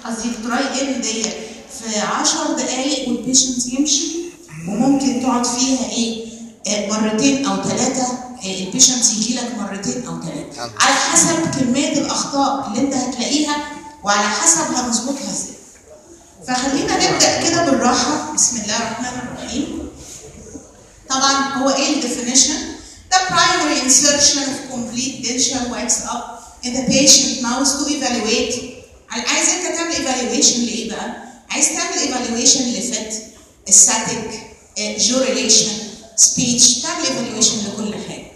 قصدي التراي ان دي في 10 دقائق والبيشنت يمشي وممكن تقعد فيها ايه آه، مرتين او ثلاثه البيشنت يجي لك مرتين او ثلاثه على حسب كميه الاخطاء اللي انت هتلاقيها وعلى حسب هنظبطها ازاي فخلينا نبدا كده بالراحه بسم الله الرحمن الرحيم طبعا هو ايه الديفينيشن The primary insertion of complete denture wax up in the patient mouth to evaluate عايز انت تعمل evaluation لايه بقى؟ عايز تعمل evaluation لفت static جو relation speech تعمل evaluation لكل حاجه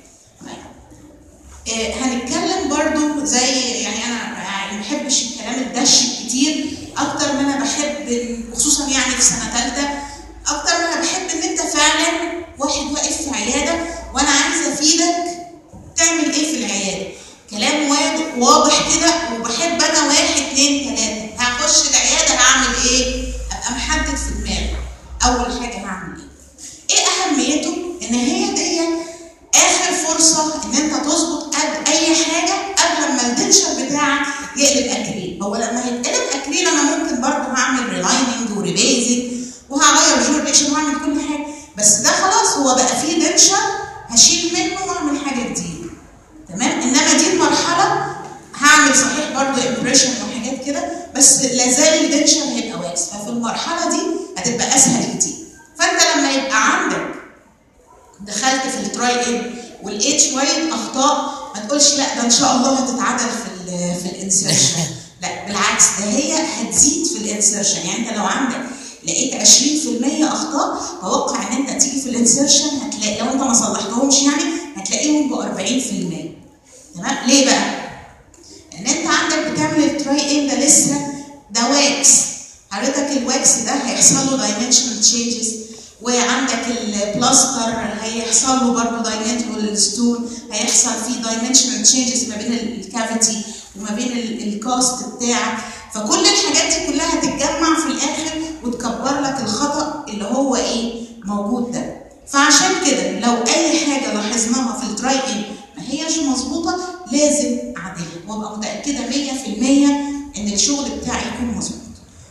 آه، هنتكلم برضو زي يعني انا يعني ما بحبش الكلام الدش كتير اكتر ما انا بحب خصوصا يعني في سنه ثالثه اكتر ما انا بحب ان انت فعلا واحد واقف في عياده وانا عايزه افيدك تعمل ايه في العياده كلام واضح واضح كده وبحب انا واحد اتنين تلاته هخش العياده هعمل ايه ابقى محدد في دماغي اول حاجه هعمل ايه ايه اهميته ان هي دي اخر فرصه ان انت تظبط قد اي حاجه قبل ما الدنشر بتاعك يقلب اكريل هو لما هيتقلب اكريل انا ممكن برضه هعمل ريلايننج وريبيزنج وهغير جورنيشن وهعمل كل حاجه بس ده خلاص هو بقى فيه دنشر هشيل منه واعمل حاجه جديده تمام انما دي المرحله هعمل صحيح برضه امبريشن وحاجات كده بس لازال الدنشر هيبقى واكس ففي المرحله دي هتبقى اسهل كتير فانت لما يبقى عندك دخلت في التراي ان ولقيت شويه اخطاء ما تقولش لا ده ان شاء الله هتتعدل في ال في الانسرشن لا بالعكس ده هي هتزيد في الانسرشن يعني انت لو عندك لقيت 20% اخطاء توقع ان انت تيجي في الانسرشن هتلاقي لو انت ما صلحتهمش يعني هتلاقيهم ب 40% تمام ليه بقى؟ لان انت عندك بتعمل التراي ان ده لسه ده واكس حضرتك الواكس ده هيحصل له دايمنشنال تشينجز وعندك البلاستر هيحصل له برضه دايمنشنال ستون هيحصل فيه دايمنشنال تشينجز ما بين الكافيتي وما بين الكاست بتاعك فكل الحاجات دي كلها هتتجمع في الاخر وتكبر لك الخطا اللي هو ايه موجود ده فعشان كده لو اي حاجه لاحظناها في التراي ان ما هيش مظبوطه لازم اعدلها وابقى متاكده 100% ان الشغل بتاعي يكون مظبوط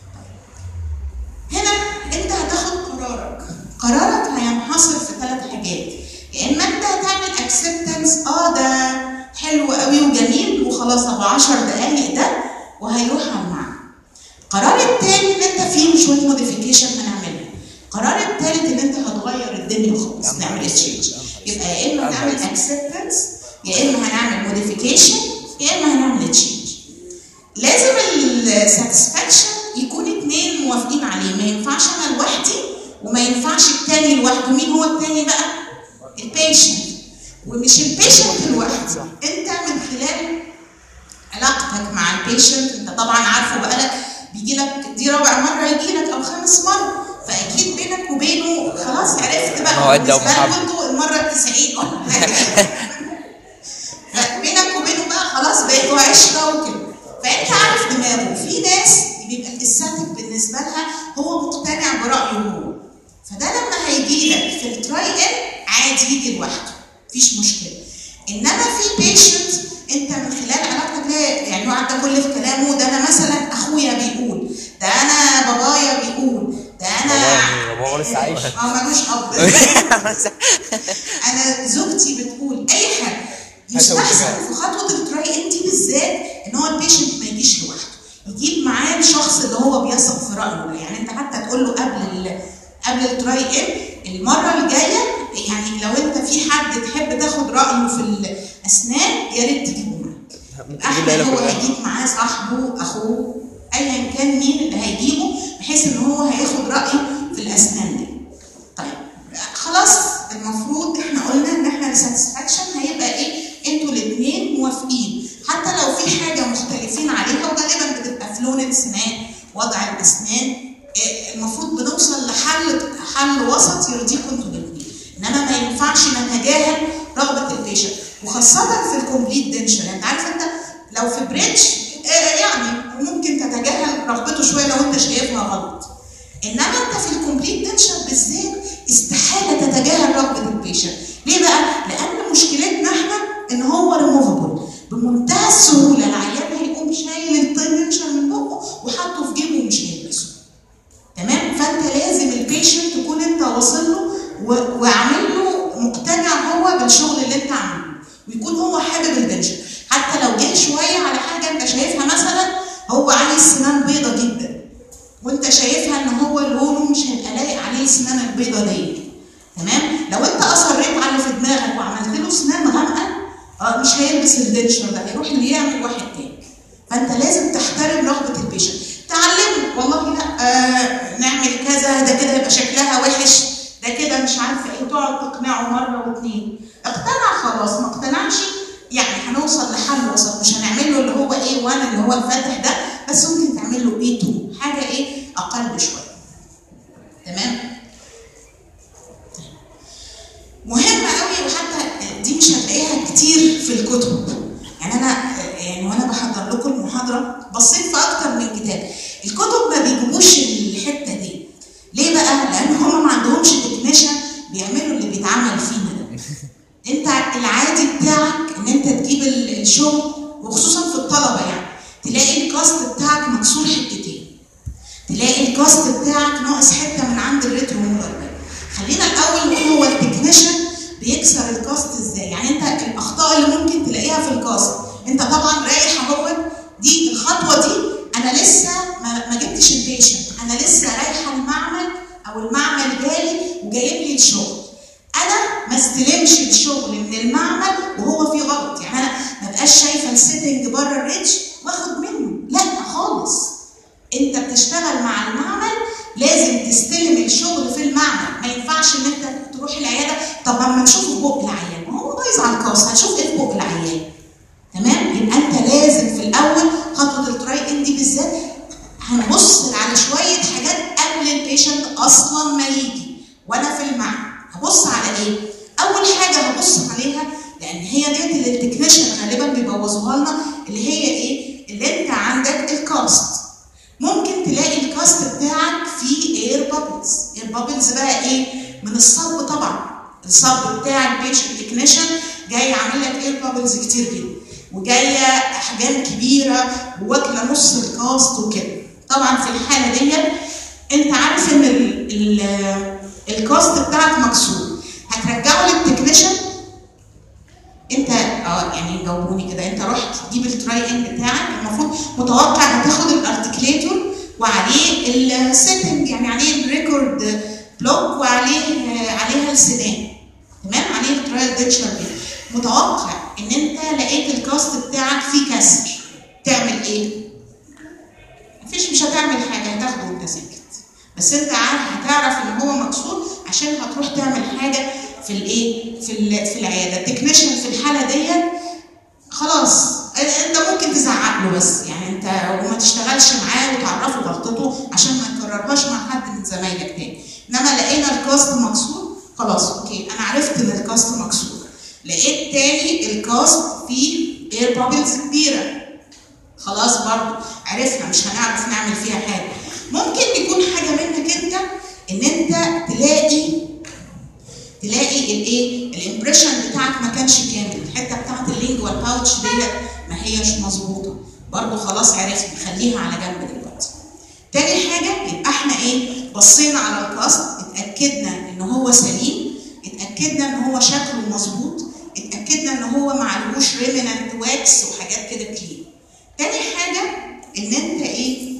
هنا انت هتاخد قرارك قرارك هينحصر في ثلاث حاجات يا اما انت هتعمل اكسبتنس اه ده حلو قوي وجميل وخلاص ابو 10 دقايق ده وهيروح على المعنى القرار الثاني ان انت فيه شويه موديفيكيشن هنعملها القرار الثالث ان انت هتغير الدنيا خالص نعمل تشينج يبقى يا اما هنعمل اكسبتنس يا اما هنعمل موديفيكيشن يا اما هنعمل تشينج لازم الساتسفاكشن يكون اثنين موافقين عليه ما ينفعش انا لوحدي وما ينفعش التاني لوحده مين هو التاني بقى البيشنت ومش البيشنت لوحده انت من خلال علاقتك مع البيشنت انت طبعا عارفه بقالك بيجي لك دي رابع مره يجي لك او خامس مره فاكيد بينك وبينه خلاص عرفت بقى مودة بالنسبه لكم ومحبة. انتوا المره ال 90 ولا حاجه فبينك وبينه بقى خلاص بقيتوا عشره وكده فانت عارف دماغه في ناس بيبقى الاستاتيك بالنسبه لها هو مقتنع برايه هو فده لما هيجي لك في التراي ان عادي يجي لوحده مفيش مشكله انما في بيشنت انت من خلال علاقتك لا يعني هو عدى كل في كلامه ده انا مثلا اخويا بيقول ده انا بابايا بيقول ده انا بابا- بابا لسه عايش. اه ملوش اب انا زوجتي بتقول اي حاجه يستحسن في خطوه التراي ان دي بالذات ان هو البيشنت ما يجيش لوحده يجيب معاه الشخص اللي هو بيثق في رايه يعني انت حتى تقول له قبل ال قبل التراي ان المره الجايه يعني لو انت في حد تحب تاخد رايه في الاسنان يا ريت تجيبه معاك ممكن تجيب العيلة احنا هو كلها. هيجيب معاه صاحبه اخوه ايا كان مين اللي هيجيبه بحيث ان هو هياخد رايه في الاسنان دي طيب خلاص المفروض احنا قلنا ان احنا الساتسفاكشن هيبقى ايه انتوا الاثنين موافقين حتى لو في حاجه مختلفين عليها وغالبا بتبقى في لون الاسنان وضع الاسنان إيه، المفروض بنوصل لحل حل وسط يرضيكم انتوا الاثنين انما ما ينفعش نتجاهل رغبه البيشنت وخاصه في الكومبليت دنشر يعني انت عارف انت لو في بريدج آه، يعني ممكن تتجاهل رغبته شويه لو انت شايفها غلط انما انت في الكومبليت دنشر بالذات استحاله تتجاهل رغبه البيشنت ليه بقى لان مشكلتنا احنا ان هو ريموفبل بمنتهى السهوله العيان هيقوم شايل الدنشر من بقه وحاطه في عايز سنان بيضة جدا وانت شايفها ان هو لونه مش هيبقى لايق عليه السنان البيضة دي تمام لو انت اصريت على اللي في دماغك وعملت له سنان غامقه اه مش هيلبس الدنشر ده هيروح اللي يعمل واحد تاني فانت لازم تحترم رغبه البيشنت تعلمه والله لا آه نعمل كذا ده كده يبقى شكلها وحش ده كده مش عارفه ايه وتقعد تقنعه مره واثنين اقتنع خلاص ما اقتنعش يعني هنوصل لحل وسط مش هنعمل له اللي هو ايه 1 اللي هو الفاتح ده بس ممكن تعمل له ايه 2 حاجه ايه اقل شويه تمام مهمة قوي وحتى دي مش هتلاقيها كتير في الكتب يعني انا يعني وانا بحضر لكم المحاضرة بصيت في اكتر من كتاب الكتب ما بيجيبوش الحتة دي ليه بقى؟ لان هم ما عندهمش تكنيشن بيعملوا اللي بيتعمل فينا ده انت العادي بتاعك ان انت تجيب الشغل وخصوصا في الطلبة يعني تلاقي الكاست بتاعك مكسور حتتين تلاقي الكاست بتاعك ناقص حتة من عند الريترو مولر خلينا الاول نقول هو التكنيشن بيكسر الكاست ازاي يعني انت الاخطاء اللي ممكن تلاقيها في الكاست انت طبعا رايح اهوت دي الخطوه دي انا لسه ما, ما جبتش البيشنت انا لسه رايحه المعمل او المعمل جالي وجايب لي الشغل انا ما استلمش الشغل من المعمل وهو فيه غلط يعني انا ما بقاش شايفه السيتنج بره الريتش واخد منه لا خالص انت بتشتغل مع المعمل لازم تستلم الشغل في المعمل ما ينفعش ان انت تروح العياده طب اما نشوف في بق العيان ما هو بايظ على الكاس هتشوف ايه في بق العيان تمام يبقى انت لازم في الاول خطوه التراي ان دي بالذات هنبص على شويه حاجات قبل البيشنت اصلا ما يجي وانا في المعمل هبص على ايه اول حاجه هبص عليها لان هي ديت اللي التكنيشن غالبا بيبوظوها لنا اللي هي ايه اللي انت عندك الكاست ممكن تلاقي الكاست بتاعك فيه اير بابلز اير بابلز بقى ايه من الصب طبعا الصب بتاع البيشنت تكنيشن جاي عامل لك اير بابلز كتير جدا وجايه احجام كبيره واكله نص الكاست وكده طبعا في الحاله ديت انت عارف ان ال ال الكاست بتاعك مكسور هترجعه للتكنيشن انت اه يعني جاوبوني كده انت رحت تجيب التراي ان بتاعك المفروض متوقع هتاخد الارتكليتور وعليه السيتنج يعني عليه الريكورد بلوك وعليه عليها السنان تمام عليه الترايل ديتشر متوقع ان انت لقيت الكاست بتاعك فيه كسر تعمل ايه؟ مفيش مش هتعمل حاجه هتاخده وانت ساكت بس انت عارف هتعرف ان هو مكسور عشان هتروح تعمل حاجه في الايه؟ في في العياده التكنيشن في الحاله ديت خلاص انت ممكن تزعق له بس يعني انت وما تشتغلش معاه وتعرفه غلطته عشان ما يكررهاش مع حد من زمايلك تاني انما لقينا الكاست مكسور خلاص اوكي انا عرفت ان الكاست مكسور لقيت تاني الكاست فيه اير بابلز كبيره خلاص برضو عرفنا مش هنعرف نعمل فيها حاجه ممكن يكون حاجه منك انت ان انت تلاقي تلاقي الايه الامبريشن بتاعك ما كانش كامل الحته بتاعت اللينجوال باوتش ديت ما هيش مظبوطه برضو خلاص عرفنا خليها على جنب دلوقتي تاني حاجه يبقى احنا ايه بصينا على الكاست اتاكدنا ان هو سليم اتاكدنا ان هو شكله مظبوط اتاكدنا ان هو ما عليهوش ريمننت واكس وحاجات كده كلين تاني حاجه ان انت ايه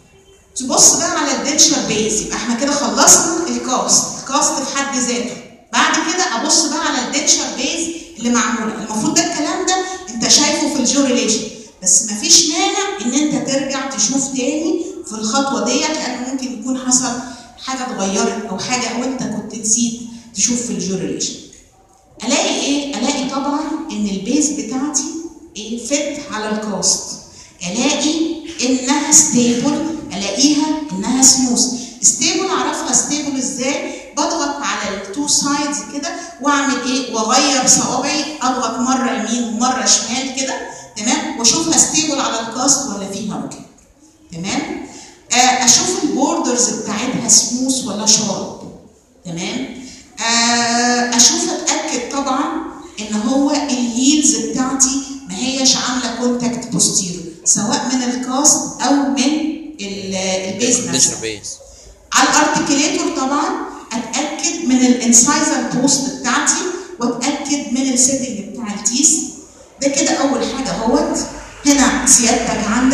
تبص بقى على الدنشر بيز يبقى احنا كده خلصنا الكاست الكاست في حد ذاته بعد كده ابص بقى على الدنشر بيز اللي معموله المفروض ده الكلام ده انت شايفه في الجوريليشن بس مفيش مانع ان انت ترجع تشوف تاني في الخطوه ديت لان ممكن يكون حصل حاجه اتغيرت او حاجه او انت كنت نسيت تشوف في الجوريليشن الاقي ايه الاقي طبعا ان البيز بتاعتي ايه فت على الكاست الاقي انها ستيبل الاقيها انها سموث ستيبل اعرفها ستيبل ازاي بضغط على التو سايدز كده واعمل ايه واغير صوابعي اضغط مره يمين ومره شمال كده تمام واشوفها ستيبل على الكاست ولا فيها ركب تمام آه اشوف البوردرز بتاعتها سموث ولا شارب تمام آه اشوف اتاكد طبعا ان هو الهيلز بتاعتي ما هيش عامله كونتاكت بوستيرو سواء من الكاست او من البيز نفسه على الارتكليتور طبعا اتاكد من الانسايزر بوست بتاعتي واتاكد من السيتنج بتاع التيس ده كده اول حاجه اهوت هنا سيادتك عندك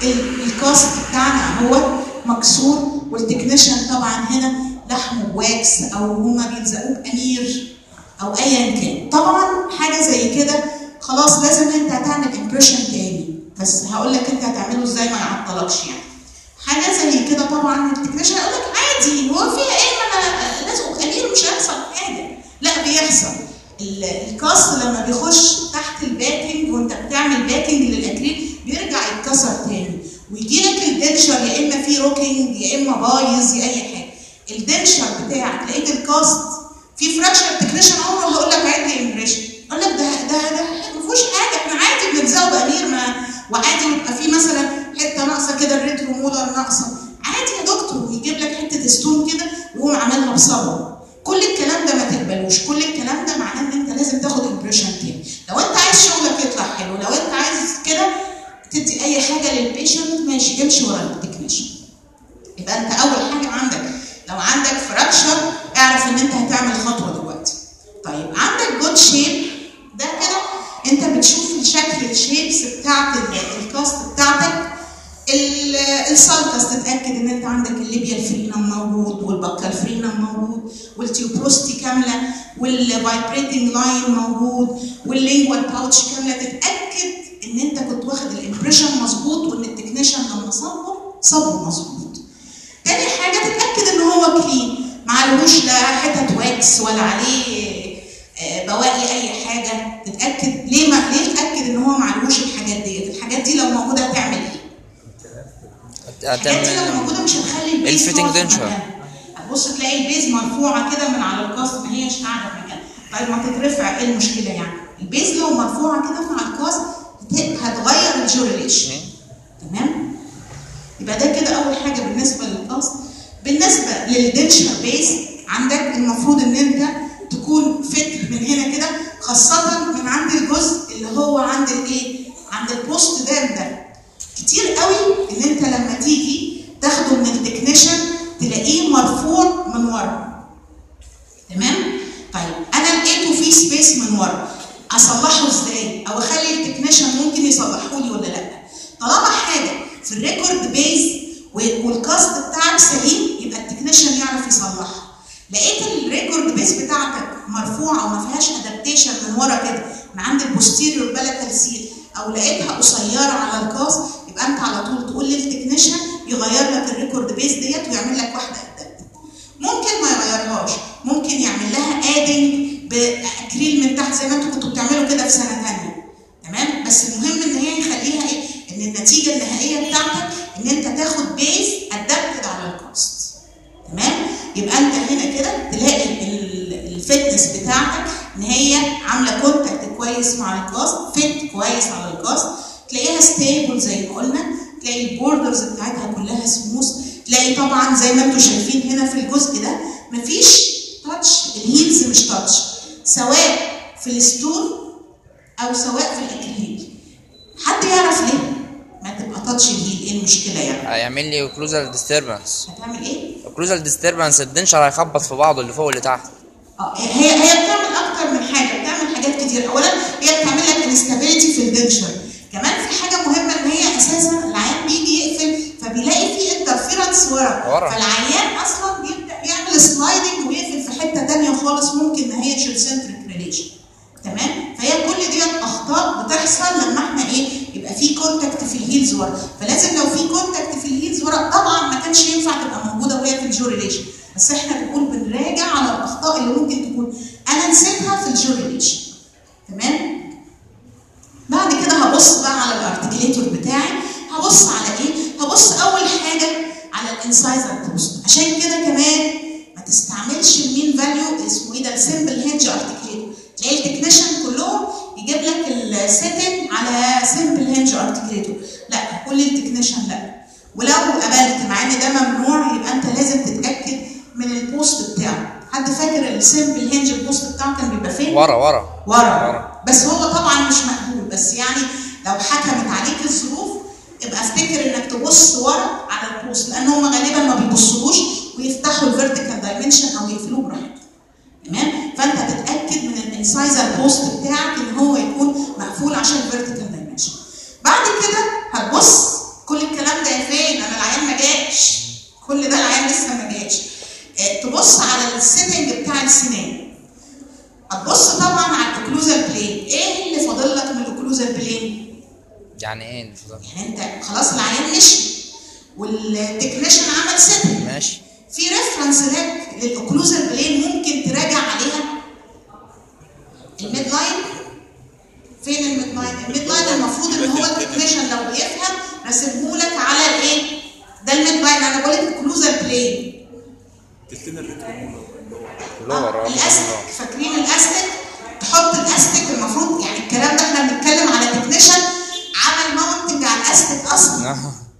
ال- الكاست بتاعنا هو مكسور والتكنيشن طبعا هنا لحمه بواكس او هما بيلزقوه بامير او ايا كان طبعا حاجه زي كده خلاص لازم انت هتعمل امبريشن تاني بس هقول لك انت هتعمله ازاي ما يعطلكش يعني حاجه زي كده طبعا التكنيشن هيقول لك عادي هو فيها ايه ما انا لازقه بامير مش هيحصل حاجه لا بيحصل ال- الكاست لما بيخش تحت الباكنج وانت بتعمل باكنج للاكريل بيرجع يتكسر تاني ويجي لك الدنشر يا اما فيه روكينج يا اما بايظ يا اي حاجه الدنشر بتاعك لقيت الكاست في فراكشر تكنيشن عمره هقول لك عيد لي امبريشن اقول لك ده ده ده ما فيهوش حاجه احنا عادي بنلزقه بامير ما وعادي يبقى في مثلا حته ناقصه كده الريترو مولر ناقصه عادي يا دكتور ويجيب لك حته ستون كده ويقوم عاملها بصبر كل الكلام ده ما تقبلوش كل الكلام ده معناه ان انت لازم تاخد امبريشن تاني لو انت عايز شغلك يطلع حلو لو انت عايز كده تدي اي حاجه للبيشنت ماشي امشي ورا التكنيشن يبقى انت اول حاجه عندك لو عندك فراكشر اعرف ان انت هتعمل خطوه دلوقتي طيب عندك جود شيب ده كده انت بتشوف الشكل الشيبس بتاعت ال- الكاست بتاعتك ال- السالكس تتاكد ان انت عندك الليبيا الفرينم موجود والبكال فرينم موجود والتيوبروستي كامله والفايبريتنج لاين موجود واللينجوال باوتش كامله تتاكد ان انت كنت واخد الامبريشن مظبوط وان التكنيشن لما صبه صبه مظبوط تاني حاجه تتاكد ان هو كلين معلهوش لا حتت واكس ولا عليه آه، بواقي اي حاجه تتاكد ليه ما ليه تتاكد ان هو معلهوش الحاجات ديت الحاجات دي لو موجوده هتعمل ايه الحاجات دي لو هتعمل موجوده مش هتخلي البيز الفيتنج يقف في دنشر. مكانه. هتبص تلاقي البيز مرفوعه كده من على الكاست ما هيش قاعده في مكانها طيب ما تترفع ايه المشكله يعني البيز لو مرفوعه كده من على الكاست هت- هتغير الجوريليشن تمام يبقى ده كده اول حاجه بالنسبه للكاست بالنسبه للدنشر بيز عندك المفروض ان انت تكون فت من هنا كده خاصه من عند الجزء اللي هو عند الايه عند البوست دام ده كتير قوي ان انت لما تيجي تاخده من التكنيشن تلاقيه مرفوع من ورا تمام طيب انا لقيته فيه سبيس من ورا اصلحه ازاي او اخلي التكنيشن ممكن يصلحه لي ولا لا طالما حاجه في الريكورد بيز والكاست بتاعك سليم يبقى التكنيشن يعرف يصلحها لقيت الريكورد بيز بتاعتك مرفوعه وما فيهاش ادابتيشن من ورا كده من عند البوستيريور بلاتال سيل او لقيتها قصيره على الكاست يبقى انت على طول تقول للتكنيشن يغير لك الريكورد بيز ديت ويعمل لك واحده ادابت ممكن ما يغيرهاش ممكن يعمل لها ادنج باكريل من تحت زي ما انتوا كنتوا بتعملوا كده في سنه ثانيه تمام بس المهم ان هي يخليها ايه ان النتيجه النهائيه بتاعتك ان انت تاخد بيز ادابتد على الكاست تمام يبقى انت هنا كده تلاقي ال- الفتنس بتاعتك ان هي عامله كونتاكت كويس مع الكاست فيت كويس على الكاست تلاقيها ستيبل زي ما قلنا تلاقي البوردرز بتاعتها كلها سموث تلاقي طبعا زي ما انتم شايفين هنا في الجزء ده مفيش تاتش الهيلز مش تاتش سواء في الستون او سواء في الاكريليك حد يعرف ليه ما تبقى تاتش الهيل ايه المشكله يعني هيعمل لي اوكلوزال ديستربنس هتعمل ايه اوكلوزال ديستربنس الدنشر هيخبط في بعضه اللي فوق واللي تحت اه هي هي بتعمل اكتر من حاجه بتعمل حاجات كتير اولا هي بتعمل لك انستابيليتي في الدنشر كمان في حاجه مهمه ان هي اساسا العيان بيجي يقفل فبيلاقي في انترفيرنس ورا ورا. فالعيان اصلا بيبدا يعمل سلايدنج ويقفل في حته تانية خالص ممكن ان هي تشيل سنتريك ريليشن تمام فهي كل ديت اخطاء بتحصل لما احنا ايه يبقى في كونتاكت في الهيلز ورا فلازم لو في كونتاكت في الهيلز ورا طبعا ما كانش ينفع تبقى موجوده وهي في الجو ريليشن بس احنا بنقول بنراجع على الاخطاء اللي ممكن تكون انا نسيتها في الجو ريليشن تمام بعد كده هبص بقى على الارتكليتور بتاعي هبص على ايه هبص اول حاجه على الانسايزر بوست عشان كده كمان ما تستعملش المين فاليو اسمه ايه ده السمبل هيدج ارتكليتور تلاقي التكنيشن كلهم يجيب لك السيتنج على سمبل هيدج ارتكليتور لا كل التكنيشن لا ولو قبلت مع ان ده ممنوع يبقى انت لازم تتاكد من البوست بتاعه حد فاكر السمبل هينج البوست بتاعه كان بيبقى فين؟ ورا ورا ورا بس هو طبعا مش مقبول بس يعني لو حكمت عليك الظروف ابقى افتكر انك تبص ورا على البوست لان هم غالبا ما بيبصلوش ويفتحوا الفيرتيكال دايمنشن او يقفلوه براحتهم تمام فانت تتاكد من الانسايزر بوست بتاعك ان هو يكون مقفول عشان الفيرتيكال دايمنشن بعد كده هتبص كل الكلام كل ده العيان لسه ما جاش آه، تبص على السيتنج بتاع السنان هتبص طبعا على الاوكلوزال بلين ايه اللي فاضل لك من الاوكلوزال بلين يعني ايه الفضل؟ يعني انت خلاص العيان مشي والتكنيشن عمل سيتنج ماشي في ريفرنس لك للاوكلوزال بلين ممكن تراجع عليها الميد لاين فين الميد لاين؟ الميد لاين المفروض ان هو التكنيشن لو بيفهم راسمهولك على الايه؟ ده الميد لاين انا بقول لك اوكلوزال بلين تلتين الريترومولر لور آه، الاستك فاكرين الاستك تحط الاستك المفروض يعني الكلام ده احنا بنتكلم على تكنيشن عمل ماونتنج على الاستك اصلا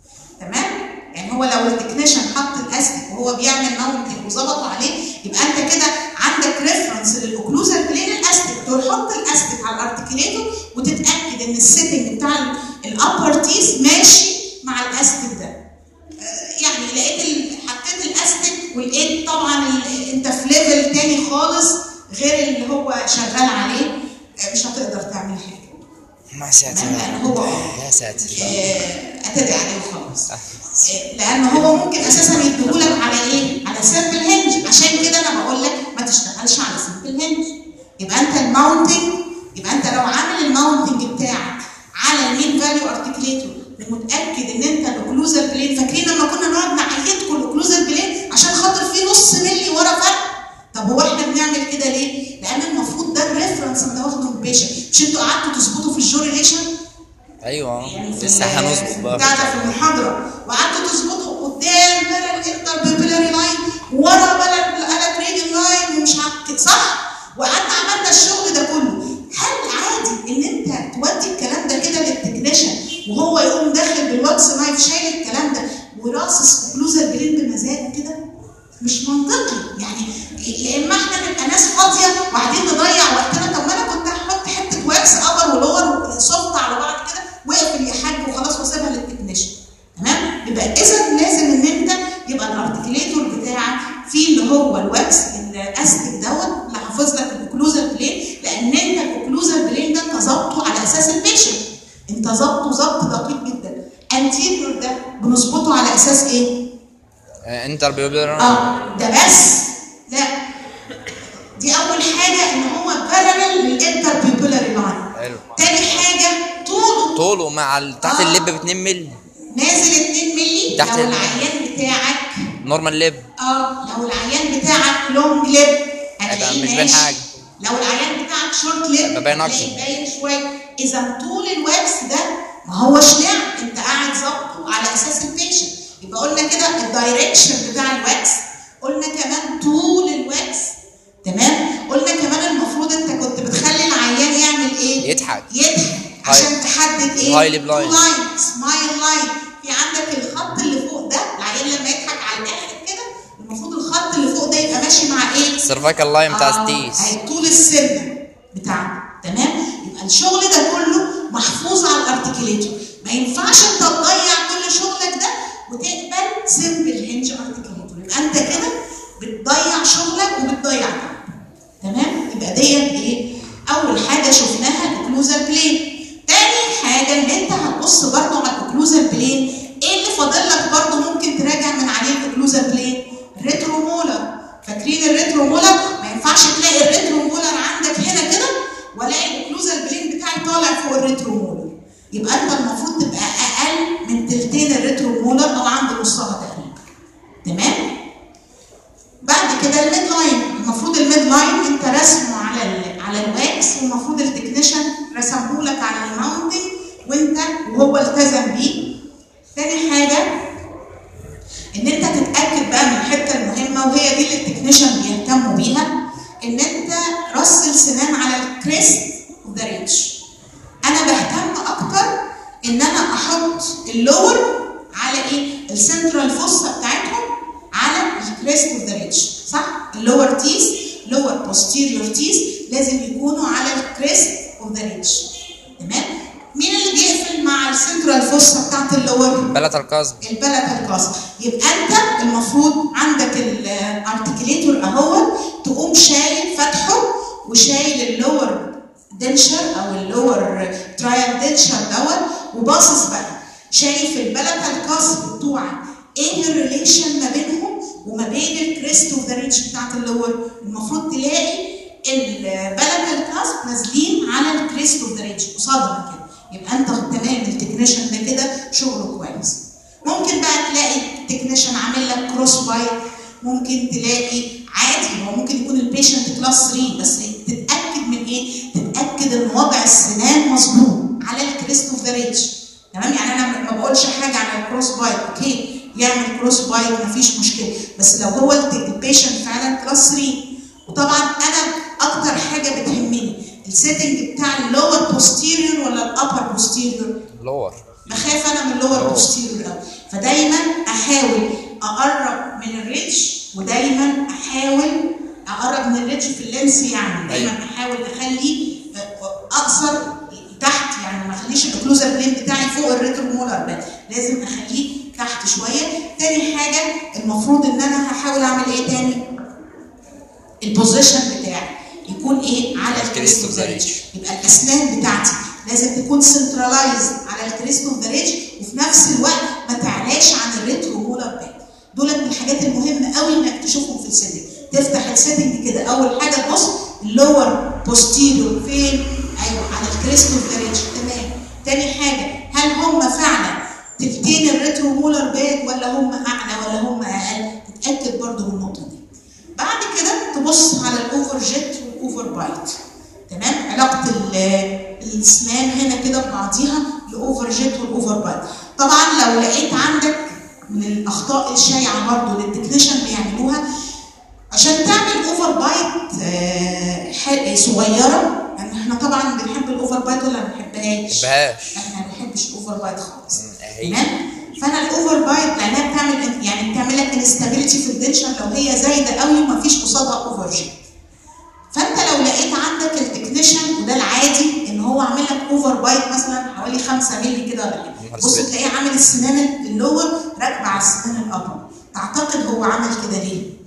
تمام يعني هو لو التكنيشن حط الاستك وهو بيعمل ماونتنج وظبطوا عليه يبقى انت كده عندك ريفرنس للاوكلوزال بلين الاستك تحط الاستك على الارتكليتور وتتاكد ان السيتنج بتاع الابر تيس ماشي مع الاستك ده آه، يعني لقيت ال- حطيت الاستك ولقيت طبعا ال- انت في ليفل تاني خالص غير اللي هو شغال عليه آه، مش هتقدر تعمل حاجه ما ساتر لان هو يا ساتر آه، اتدعي عليه وخلاص لان هو ممكن اساسا يديهولك على ايه؟ على سيمبل هنج عشان كده انا بقول لك ما تشتغلش على سيمبل هنج يبقى انت الماونتنج يبقى انت لو عامل الماونتنج بتاعك على المين فاليو ارتكليتور ومتاكد ان انت الاوكلوزال بلين فاكرين لما كنا نقعد نعيدكم الاوكلوزال بلين عشان خاطر فيه نص ملي ورا فرق طب هو احنا بنعمل كده ليه؟ لان المفروض ده الريفرنس انت واخده من البيشنت مش انتوا قعدتوا تظبطوا في الجوريليشن ايوه يعني في لسه ال- هنظبط بقى بتاع ده في المحاضره وقعدتوا تظبطوا قدام بلا الانتر بيبيلاري لاين ورا بلا الالات ريدنج لاين ومش عارف كده، صح؟ وقعدنا عملنا الشغل ده كله هل عادي ان انت تودي الكلام ده كده للتكنيشن وهو يقوم داخل بالواكس نايف شايل الكلام ده وراصص اوكلوزال بلين بمزاجه كده؟ مش منطقي يعني يا اما احنا نبقى ناس فاضيه وقاعدين نضيع وقتنا طب ما انا كنت هحط حته واكس ابر ولور صفت على بعض كده واقفل يا حاج وخلاص واسيبها للتكنيشن تمام يبقى اذا لازم ان انت يبقى الارتكليتور بتاعك فيه اللي هو الواكس الاستك دوت اللي حافظ لك الاوكلوزال بلين لان انت الاوكلوزال بلين ده انت ظابطه على اساس البيشنت انت ظابطه ظبط دقيق جدا انتيريور ده بنظبطه على اساس ايه؟ انتر بيبلر اه ده بس لا دي اول حاجه ان هو بارلل للانتر بيبولاري لاين حلو تاني حاجه طوله طوله مع ال- تحت آه. اللب ب 2 مللي نازل 2 مللي تحت لو ال- العيان بتاعك نورمال لب اه لو العيان بتاعك لونج ليب هتلاقيه مش باين ماشي. حاجة. لو العيان بتاعك شورت ليب هيبقى باين هتلاقيه أكتر. باين شويه اذا طول الواكس ده ما هوش نعم انت قاعد ظابطه على اساس البيشنت يبقى قلنا كده الدايركشن بتاع الواكس قلنا كمان طول الواكس تمام قلنا كمان المفروض انت كنت بتخلي العيان يعمل ايه يضحك. يضحك عشان تحدد ايه هايلي بلاين. تو لاين سمايل لاين في عندك الخط اللي فوق ده العيان لما يضحك على الاخر كده المفروض الخط اللي فوق ده يبقى ماشي مع ايه السيرفايكال لاين بتاع آه، ستيس هي طول السنه بتاعنا تمام يبقى الشغل ده كله محفوظ على الارتكليتور ما ينفعش انت تضيع كل شغلك ده وتقبل سمبل هنج ارتكليتور يبقى انت كده بتضيع شغلك وبتضيع تعب تمام يبقى ديت ايه اول حاجه شفناها الاوكلوزال بلين تاني حاجه ان انت هتبص برضه على الاوكلوزال بلين ايه اللي فاضل لك برضه ممكن تراجع من عليه الاوكلوزال بلين الريترو مولر فاكرين الريترو مولر ما ينفعش تلاقي الريترو مولر عندك هنا كده والاقي الاوكلوزال بلين بتاعي طالع فوق الريترو مولر يبقى انت المفروض تبقى اقل من تلتين الريترو مولر او عند نصها تقريبا تمام بعد كده الميد لاين المفروض الميد لاين انت رسمه على ال على الواكس والمفروض التكنيشن رسمه لك على الماونتنج وانت وهو التزم بيه تاني حاجه ان انت تتاكد بقى من الحته المهمه وهي دي اللي التكنيشن بيهتموا بيها ان انت رص السنان على الكريست اوف ذا ريتش انا بهتم اكتر ان انا احط اللور على ايه السنترال فوسا بتاعتهم على الكريست اوف ذا ريتش صح اللور تيس لور بوستيريور تيس لازم يكونوا على الكريست اوف ذا ريتش تمام مين اللي بيقفل مع السنترال فوسا بتاعت اللور بلت القصب البلد القصر يبقى انت المفروض عندك الارتكليتور اهو تقوم شايل فتحه وشايل اللور دنشر او اللور ترايل دنشر دوت وباصص بقى شايف البلد القصر بتوعك ايه الريليشن ما بينهم وما بين الكريست اوف ذا ريتش بتاعت اللور المفروض تلاقي البلد كاسب نازلين على الكريست اوف ذا ريتش قصادها كده يبقى انت تمام التكنيشن ده كده شغله كويس ممكن بقى تلاقي التكنيشن عامل لك كروس بايت ممكن تلاقي عادي هو ممكن يكون البيشنت كلاس 3 بس تتاكد من ايه؟ تتاكد ان وضع السنان مظبوط على الكريست اوف ذا ريتش تمام يعني انا ما بقولش حاجه على الكروس بايت اوكي يعمل كروس بايت مفيش مشكله بس لو هو البيشنت فعلا كلاس 3 وطبعا انا اكتر حاجه بتهمني السيتنج بتاع اللور بوستيريور ولا الابر بوستيريور لور بخاف انا من اللور بوستيريور قوي فدايما احاول اقرب من الريتش ودايما احاول اقرب من الريتش في اللينس يعني دايما احاول اخلي اقصر تحت يعني ما اخليش الاوكلوزال بلين بتاعي فوق الريترومولار ده لازم اخليه تحت شويه تاني حاجه المفروض ان انا هحاول اعمل ايه تاني البوزيشن بتاعي يكون ايه على الكريست اوف ذا ريتش يبقى الاسنان بتاعتي لازم تكون سنترلايز على الكريست اوف ذا ريتش وفي نفس الوقت ما تعلاش عن الريترومولار باك دولت من الحاجات المهمه قوي انك تشوفهم في السيتنج تفتح السيتنج كده اول حاجه تبص اللور بوستيريور فين ايوه على الكريست اوف ذا ريتش تمام تاني حاجه هل هم فعلا تلتين الريترومولار باك ولا هم اعلى ولا هم اقل تتاكد برضو من النقطه دي بعد كده تبص على الاوفر جيت والاوفر بايت تمام علاقه الاسنان هنا كده ببعضيها الاوفر جيت والاوفر بايت طبعا لو لقيت عندك من الاخطاء الشائعه برضو اللي التكنيشن بيعملوها عشان تعمل اوفر بايت آه صغيره يعني احنا طبعا بنحب الاوفر بايت ولا ما بنحبهاش؟ بهاش احنا ما بنحبش الاوفر بايت خالص أهي. تمام فانا الاوفر بايت لانها بتعمل يعني بتعمل لك انستابيليتي في الدنشن لو هي زايده قوي ومفيش قصادها اوفر جيت فانت لو لقيت عندك التكنيشن وده العادي ان هو عامل لك اوفر بايت مثلا حوالي 5 مللي كده ولا حاجه بص تلاقيه عامل السنان اللور راكبه على السنان الابر تعتقد هو عمل كده ليه؟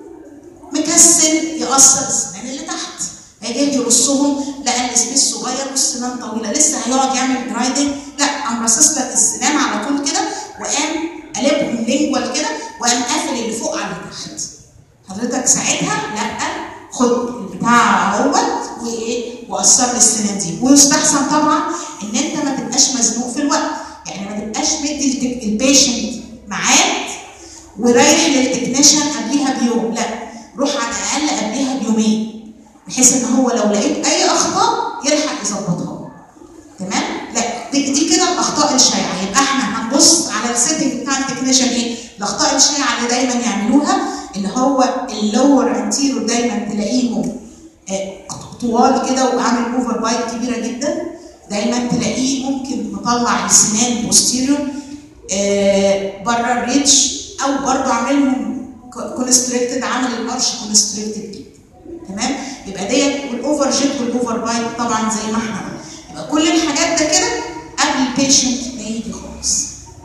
مكسل يقصر السنان اللي تحت هيجي يرصهم لقى السبيس صغير والسنان طويله لسه هيقعد يعمل جرايدنج لا قام راصص لك السنان على طول كده وقام قلبهم لينجوال كده وقام قافل اللي فوق على اللي تحت حضرتك ساعتها لا خد البتاع اهوت وايه وقصر لي السنان دي ويستحسن طبعا ان انت ما تبقاش مزنوق في الوقت يعني ما تبقاش مدي البيشنت ميعاد ورايح للتكنيشن قبليها بيوم لا روح على الاقل قبليها بيومين بحيث ان هو لو لقيت اي اخطاء يلحق يظبطها تمام لا دي, دي كده الاخطاء الشائعه يبقى احنا هنبص على السيتنج بتاع التكنيشن ايه الاخطاء الشائعه اللي دايما يعملوها اللي هو اللور انتيرو دايما تلاقيهم آه، طوال كده وعامل اوفر بايت كبيره جدا دايما تلاقيه ممكن مطلع السنان بوستيريور آه بره الريتش او برضه عاملهم كونستريكتد عامل الارش كونستريكتد كده تمام يبقى ديت والاوفر جيت والاوفر بايت طبعا زي ما احنا قلنا يبقى كل الحاجات ده كده قبل البيشنت ما يجي خالص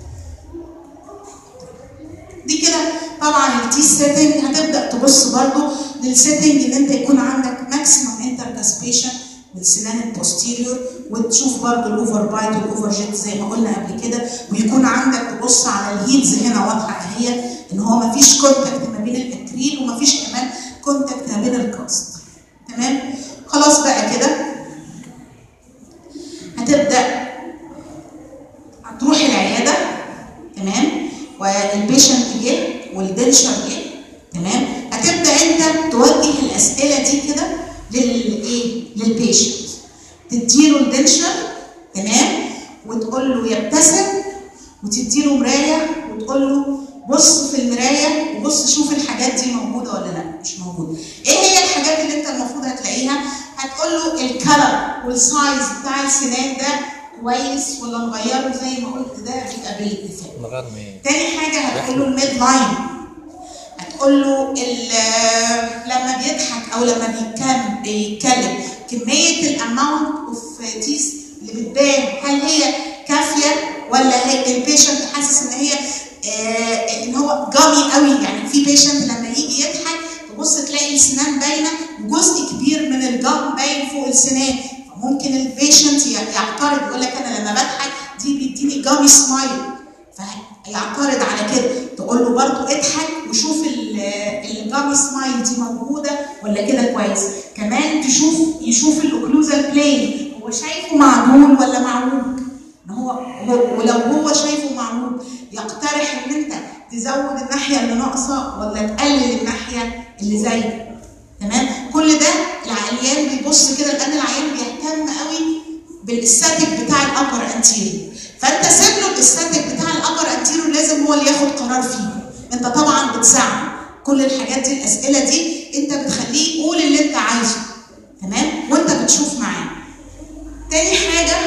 دي كده طبعا التي سيتنج هتبدا تبص برضو للسيتنج ان انت يكون عندك ماكسيمم انتركاسبيشن بالسنان البوستيريور وتشوف برضو الاوفر بايت والاوفر جيت زي ما قلنا قبل كده ويكون عندك تبص على الهيدز هنا واضحه اهي ان هو ما فيش كونتاكت ما بين الاكريل وما فيش كمان كونتاكت ما بين الكاست تمام خلاص بقى كده هتبدا هتروح العياده تمام والبيشنت جه والدنشر جه تمام هتبدا انت توجه الاسئله دي كده للايه للبيشنت تديله الدنشر تمام وتقول له يبتسم وتديله مرايه وتقول له بص في المرايه وبص شوف الحاجات دي موجوده ولا لا مش موجوده ايه هي الحاجات اللي انت المفروض هتلاقيها هتقول له الكلر والسايز بتاع السنان ده كويس ولا نغيره زي ما قلت ده بيبقى بالاتفاق من غير ما ي- تاني حاجة هتقول له الميد لاين هتقول له ال- لما بيضحك أو لما بيتكلم بيتكلم كمية الأماونت أوف تيس اللي بتبان هل هي كافية ولا هي البيشنت حاسس إن هي آه إن هو جامي قوي يعني في بيشنت لما يجي يضحك تبص تلاقي السنان باينة وجزء كبير من الجام باين فوق السنان فممكن البيشنت يعترض يقول لك أنا لما بضحك دي بيديني جامي سمايل فيعترض على كده تقول له برضه اضحك وشوف ال- الجامي سمايل دي موجوده ولا كده كويس كمان تشوف يشوف الاوكلوزال بلين هو شايفه معمول ولا معوج ان هو هو- ولو هو شايفه معمول يقترح ان انت تزود الناحيه اللي ناقصه ولا تقلل الناحيه اللي زايده تمام كل ده العيان بيبص كده لان العيان بيهتم قوي بالاستاتيك بتاع الابر انتيريور فانت سيب له الاستاتيك بتاع الابر انتيريور لازم هو اللي ياخد قرار فيه انت طبعا بتساعده كل الحاجات دي الاسئله دي انت بتخليه يقول اللي انت عايزه تمام وانت بتشوف معاه تاني حاجه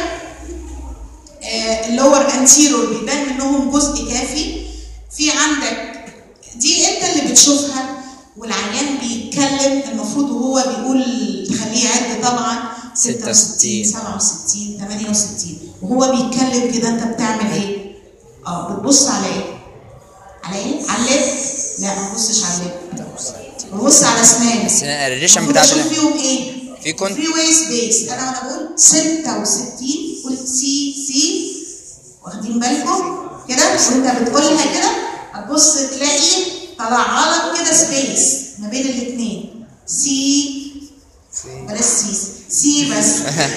اللور انتيرور بيبان منهم جزء كافي في عندك دي انت اللي بتشوفها والعيان بيتكلم المفروض وهو بيقول تخليه يعد طبعا 66 67 68 وهو بيتكلم كده انت بتعمل ايه؟ اه بتبص على ايه؟ على ايه؟ على اللب؟ لا ما تبصش على اللب ببص على اسناني السنان- الريشن المفروض بتاعت اشوف ال- فيهم ايه؟ في كون- فري ويست بيس انا وانا بقول 66 قلت سي سي واخدين بالكم كده وانت بتقولها كده هتبص تلاقي طلع لك كده سبيس ما بين الاثنين سي بلاش سي سي بس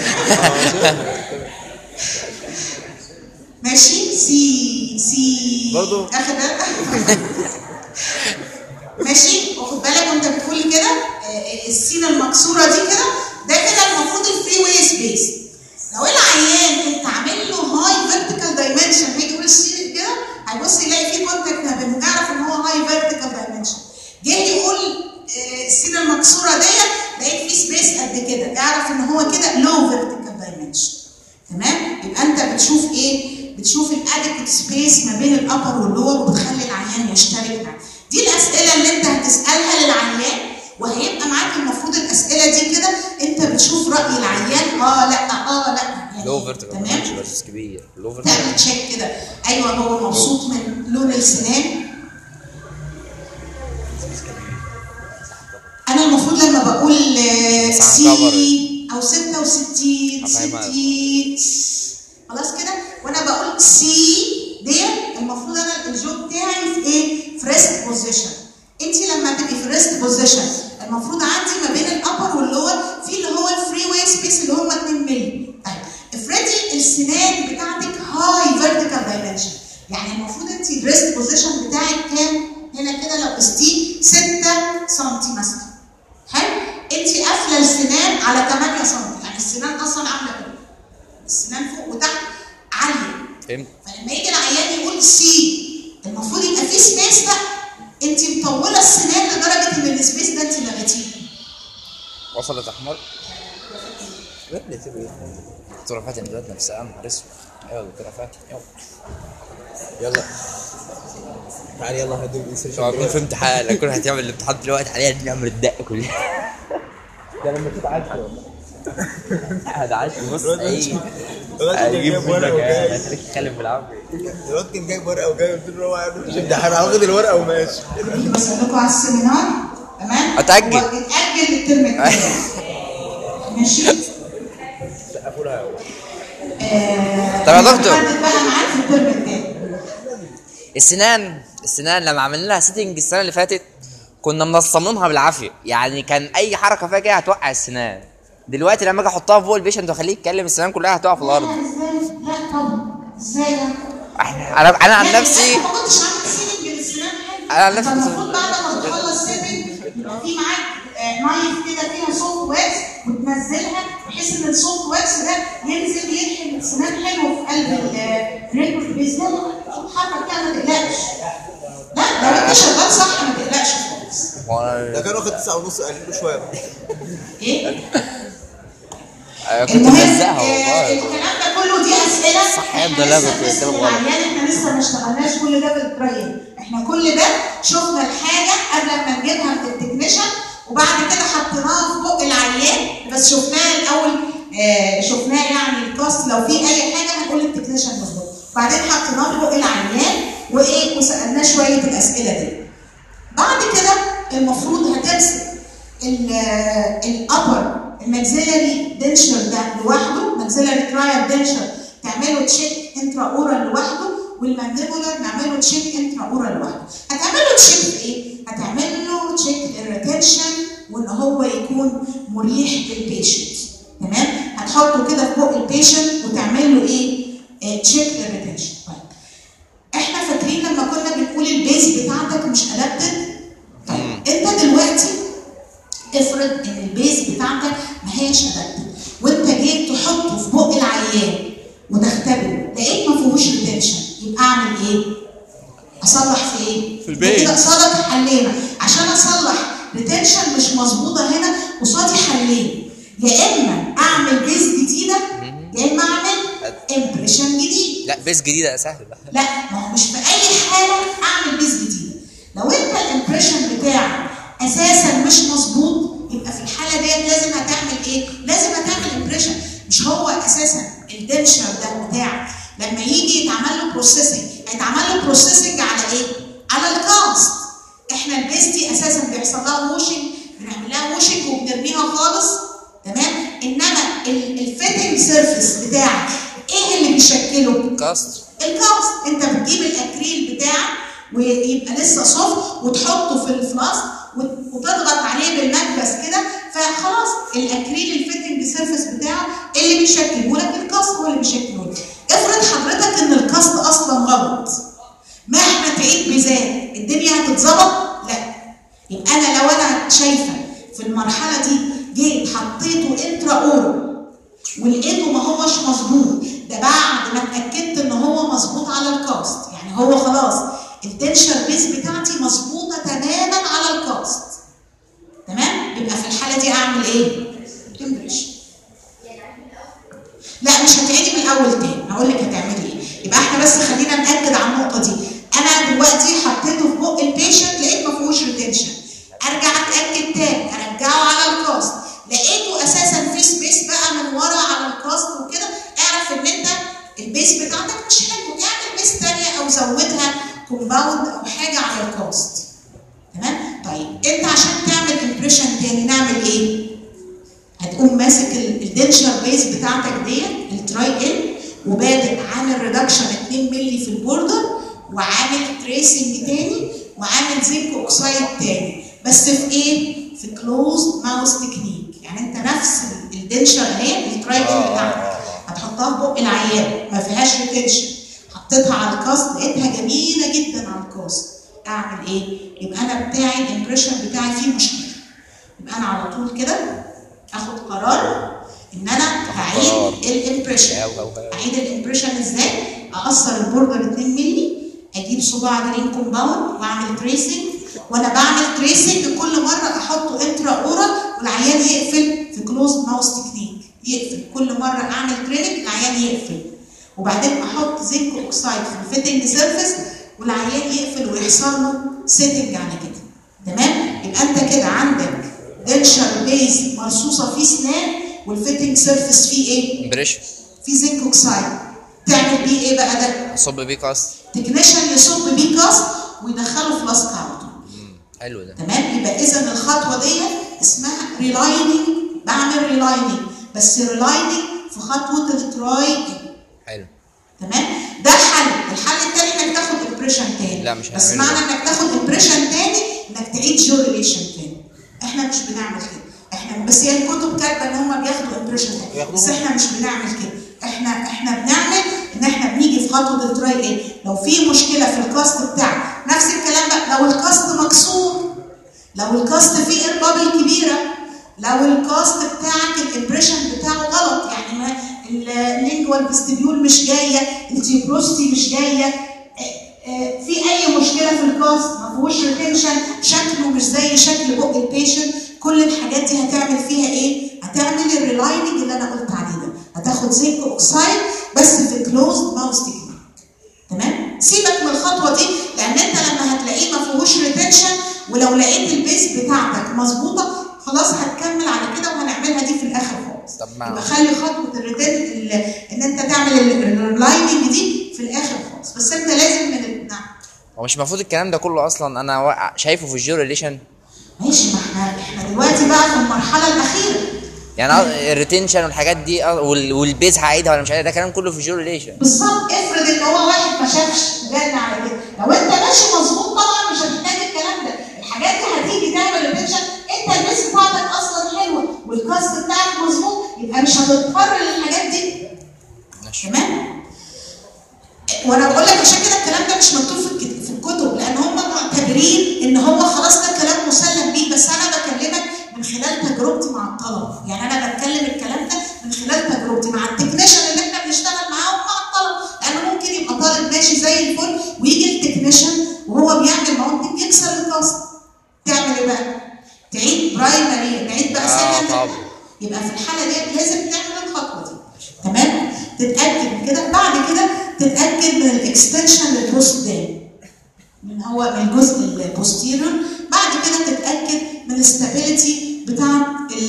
ماشي سي سي برضو. اخد بالك؟ ماشي واخد بالك وانت بتقول كده آه، السين المكسوره دي كده ده كده المفروض الفري واي سبيس لو العيان انت عامل له هاي فيرتيكال دايمنشن هيجي يقول السين كده هيبص يلاقي في كونتاكت ما بينهم يعرف ان هو هاي فيرتيكال دايمنشن جه يقول آه، السين المكسوره ديت لقيت في سبيس قد كده اعرف ان هو كده لو فيرتيكال دايمنشن تمام يبقى انت بتشوف ايه بتشوف الادكت سبيس ما بين الابر واللور وبتخلي العيان يشترك معاك دي الاسئله اللي انت هتسالها للعيان وهيبقى معاك المفروض الاسئله دي كده انت بتشوف راي العيان اه لا اه لا يعني لو فيرتيكال تمام بس كبير لو فيرتيكال تعمل تشيك كده ايوه هو مبسوط من لون السنان انا المفروض لما بقول آه، صح، سي او 66 هفهمها. 60 خلاص كده وانا بقول سي ديت المفروض انا الجو بتاعي في ايه؟ في ريست بوزيشن انت لما تبقي في ريست بوزيشن المفروض عندي ما بين الابر واللور في اللي هو الفري واي سبيس اللي هم 2 مللي طيب افرضي السنان بتاعتك هاي فيرتيكال دايمنشن يعني المفروض انت الريست بوزيشن بتاعك كام؟ هنا كده لو قستيه 6 سم مثلا حلو انت قافله السنان على 8 سم يعني السنان اصلا عامله كده السنان فوق وتحت عاليه فهمت فلما يجي العيان يقول سي المفروض يبقى في سبيس بقى انت مطوله السنان لدرجه ان السبيس ده انت لغيتيه وصلت احمر دكتورة فاتن الولاد نفسها يا نهار اسود ايوه دكتورة فاتن يلا يلا تعالى يلا هدوء انسرش شو اكون فهمت حالك كل هتعمل الامتحان دلوقتي علينا نعمل الدق كلها ده لما تتعاد هذا عاش بص الواد ايه الواد كان هيجيب جايب منك ورقه يا وجاي هتخليك تتكلم بالعافيه الواد كان جايب ورقه وجاي قلت له هو هيعمل ده انا هاخد الورقه وماشي كنت بسألكوا على السيمينار تمام أتأجل. هو اتأجل للترم الثاني ماشي سقفوا لها آه، طب يا دكتور. هنحدد بقى معاك في الترم الثاني السنان السنان لما عملنا لها سيتنج السنه اللي فاتت كنا منصمينها بالعافيه يعني كان اي حركه فيها كده هتوقع السنان دلوقتي لما اجي احطها فوق البيشنت واخليه يتكلم السنان كلها هتقع في الارض لا ازاي لا طبعا ازاي ده احنا انا انا عن يعني نفسي انت ما كنتش عامل سيتنج للسنان حلو أنا عن نفسي انت كنت- المفروض بعد ما تخلص سيتنج يبقى في معاك آه، نايف كده فيها صوت واكس وتنزلها بحيث ان الصوت واكس ده ينزل يلحم السنان حلو في قلب الريكورد بيز لا لا لا شوف حركه كده ما تقلقش لا لو انت شغال صح ما تقلقش خالص هو ده أنا- كان واخد تسعة ونص قال له شويه ايه أنا كنت المهم بلزقها آه، والله الكلام ده كله دي اسئله صح، احنا يبدو لا لسه بس بنسال كلام غلط. العيان احنا لسه ما اشتغلناش كل ده بالبرايم احنا كل ده شفنا الحاجه قبل ما نجيبها من التكنيشن وبعد كده حطيناها في بق العيان بس شفناها الاول آه شفناه يعني الكاست لو في اي حاجه هنقول التكنيشن بالظبط بعدين حطيناه في بق العيان وايه وسالناه شويه الاسئله دي بعد كده المفروض هتمسك الابر الماكسيلاري دنشر ده لوحده ماكسيلاري ترايال دنشر تعمله تشيك انترا اورال لوحده والمانديبولار نعمل له تشيك انترا اورال لوحده هتعمل له تشيك في ايه؟ هتعمل له تشيك الريتنشن وان هو يكون مريح للبيشنت تمام؟ هتحطه كده في بق البيشنت وتعمل له ايه؟ تشيك للريتنشن طيب احنا فاكرين لما كنا بنقول البيز بتاعتك مش ادابتد طيب انت دلوقتي افرض ان البيز بتاعتك ما هيش ادابتد وانت جيت تحطه في بق العيان وتختبره لقيت ما فيهوش ريتنشن يبقى اعمل ايه؟ اصلح في ايه؟ في البيز. كده قصادك حلين عشان اصلح ريتنشن مش مظبوطه هنا قصادي حلين يا اما اعمل بيز جديده يا اما اعمل امبريشن جديد لا بيس جديده سهل بقى لا ما هو مش في اي حاله اعمل بيز جديده لو انت الامبريشن بتاعك اساسا مش مظبوط يبقى في الحاله ديت لازم هتعمل ايه؟ لازم هتعمل امبريشن مش هو اساسا الدنشر ده بتاعك لما يجي يتعمل له بروسيسنج هيتعمل له بروسيسنج على ايه؟ على الكاست احنا البيز دي اساسا بيحصل لها ووشنج بنعمل لها ووشنج وبنرميها خالص تمام؟ انما الفيتنج سيرفيس بتاعك ايه اللي بيشكله؟ كاست الكاست انت بتجيب الاكريل بتاعك ويبقى لسه صف وتحطه في الفلاسك وت- وتضغط عليه بالمكبس كده فخلاص الاكريل الفيتنج سيرفيس بتاعه اللي بيشكله لك الكاست هو اللي بيشكله لك افرض حضرتك ان الكاست اصلا غلط مهما تعيد ميزان الدنيا هتتظبط لا يبقى انا لو انا شايفه في المرحله دي جيت حطيته انترا اورو ولقيته ما هوش مظبوط ده بعد ما اتاكدت ان هو مظبوط على الكاست يعني هو خلاص التنشر بيس بتاعتي مظبوطه تماما على الكاست تمام يبقى في الحاله دي اعمل ايه امبريشن لا مش هتعيدي من الاول تاني هقول لك هتعملي ايه يبقى احنا بس خلينا ناكد على النقطه دي انا دلوقتي حطيته في بق البيشنت لقيت ما فيهوش ريتنشن ارجع اتاكد تاني ارجعه على الكاست لقيته اساسا في سبيس بقى من ورا على الكاست وكده اعرف ان انت البيس بتاعتك مش حلو اعمل بيس تانية او زودها كومباوند او حاجه على الكاست تمام طيب انت عشان تعمل امبريشن تاني نعمل ايه هتقوم ماسك ال- الدنشر بيس بتاعتك ديت التراي ال وبادئ عامل ريدكشن 2 مللي في البوردر وعامل تريسنج تاني وعامل زنك اوكسايد تاني بس في ايه؟ في كلوز ماوس تكنيك يعني انت نفس ال- الدنشر اهي التراي ال بتاعتك هتحطها في بق العيان ما فيهاش ريتنشن حطيتها على الكاست لقيتها جميله جدا على الكاست اعمل ايه؟ يبقى انا بتاعي الامبريشن بتاعي فيه مشكله يبقى انا على طول كده اخد قرار ان انا هعيد قرار. الامبريشن أو- أو- أو. اعيد الامبريشن ازاي؟ اقصر البوردر 2 مللي اجيب صباع جرين كومباوند واعمل تريسنج وانا بعمل تريسنج كل مره احطه انترا اورال والعيان يقفل في كلوز ماوس تكنيك يقفل كل مره اعمل تريننج العيان يقفل وبعدين احط زنك اوكسايد في الفيتنج سيرفيس والعيان يقفل ويحصل له سيتنج على كده تمام يبقى انت كده عندك دنشر بيز مرصوصه فيه سنان والفيتنج سيرفيس فيه ايه؟ امبريشن فيه زنك اوكسايد تعمل بيه ايه بقى ده؟ صب بيه كاست تكنيشن يصب بيه كاست ويدخله فلاسك على طول حلو ده تمام يبقى اذا الخطوه دي اسمها ريلايننج بعمل ريلايننج بس ريلايننج في خطوه التراي حلو تمام ده حل الحل الثاني انك تاخد امبريشن تاني لا، مش بس هنعمله معنى ده. انك تاخد امبريشن تاني انك تعيد جوريليشن تاني احنا مش بنعمل كده احنا بس هي الكتب كاتبه ان هم بياخدوا امبريشن تاني بياخدوه. بس احنا مش بنعمل كده احنا احنا بنعمل ان احنا بنيجي في خطوه التراي ايه لو في مشكله في الكاست بتاعك نفس الكلام بقى لو الكاست مكسور لو الكاست فيه اير بابل كبيره لو الكاست بتاعك الامبريشن بتاعه غلط يعني ما اللينجوال فيستيبيول مش جايه التيبروستي مش جايه آه، آه، في اي مشكله في الكاست ما فيهوش ريتنشن شكله مش زي شكل بق البيشنت كل الحاجات دي هتعمل فيها ايه؟ هتعمل الريلايننج اللي انا قلت عليه ده هتاخد زنك اوكسايد بس في كلوزد ماوس تكنيك تمام سيبك من الخطوه دي لان انت لما هتلاقيه ما فيهوش ريتنشن ولو لقيت البيس بتاعتك مظبوطه خلاص هتكمل على كده وهنعملها دي في الاخر خالص طب ما- يبقى خلي خطوه الريتن ال- ان انت تعمل اللايننج دي في الاخر خالص بس انت لازم من ال- نعم هو مش المفروض الكلام ده كله اصلا انا وا- شايفه في الجوريليشن ماشي ما احنا احنا دلوقتي بقى في المرحله الاخيره يعني الريتنشن والحاجات دي آه، وال- والبيز هعيدها ولا مش هعيدها ده كلام كله في جو ريليشن بالظبط افرض ان هو واحد ما شافش جنة على كده لو انت ماشي مظبوط طبعا مش هتحتاج الكلام ده الحاجات دي هتيجي تعمل ريتنشن انت البيس بتاعتك اصلا حلوه والكاست بتاعك مظبوط يبقى مش هتضطر للحاجات دي تمام وانا بقول لك عشان كده الكلام ده مش مكتوب في الكت- في الكتب لان هم معتبرين ان هو خلاص ده كلام مسلم بيه بس انا بكلمك من خلال تجربتي مع الطلبه يعني انا بتكلم الكلام ده من خلال تجربتي مع التكنيشن اللي احنا بنشتغل معاهم مع الطلبه لانه ممكن يبقى طالب ماشي زي الفل ويجي التكنيشن وهو بيعمل ماونتنج يكسر الكاست تعمل ايه بقى؟ تعيد برايمري نعيد بقى آه، سكند طبعا. يبقى في الحاله دي لازم تعمل الخطوه دي تمام تتاكد من كده بعد كده تتاكد من الاكستنشن للبوست داي من هو من الجزء البوستيريور بعد كده تتاكد من الاستابيليتي بتاع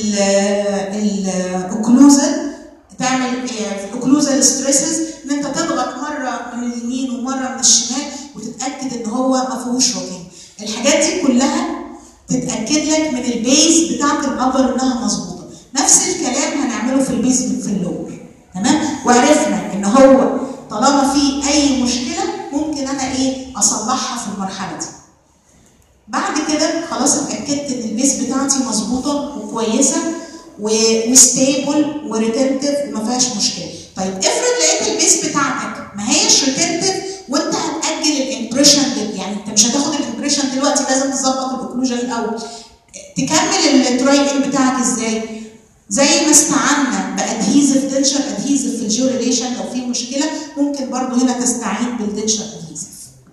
الاوكلوزال تعمل الاوكلوزال ستريسز ان انت تضغط مره من اليمين ومره من الشمال وتتاكد ان هو ما فيهوش روكينج الحاجات دي كلها تتاكد لك من البيز بتاعت الابر انها مظبوطه نفس الكلام هنعمله في البيز في اللور تمام وعرفنا ان هو طالما في اي مشكله ممكن انا ايه اصلحها في المرحله دي بعد كده خلاص اتاكدت ان البيس بتاعتي مظبوطه وكويسه و- وستيبل وريتنتيف وما فيهاش مشكله طيب افرض لقيت البيس بتاعتك ما هيش ريتنتيف وانت هتاجل الامبريشن يعني انت مش هتاخد الامبريشن دلوقتي لازم تظبط الاوكلوجن الاول تكمل التراي ان بتاعك ازاي زي ما استعنا بادهيزف دنشر ادهيزف في الجيو ريليشن لو في مشكله ممكن برضو هنا تستعين بالدنشر ادهيزف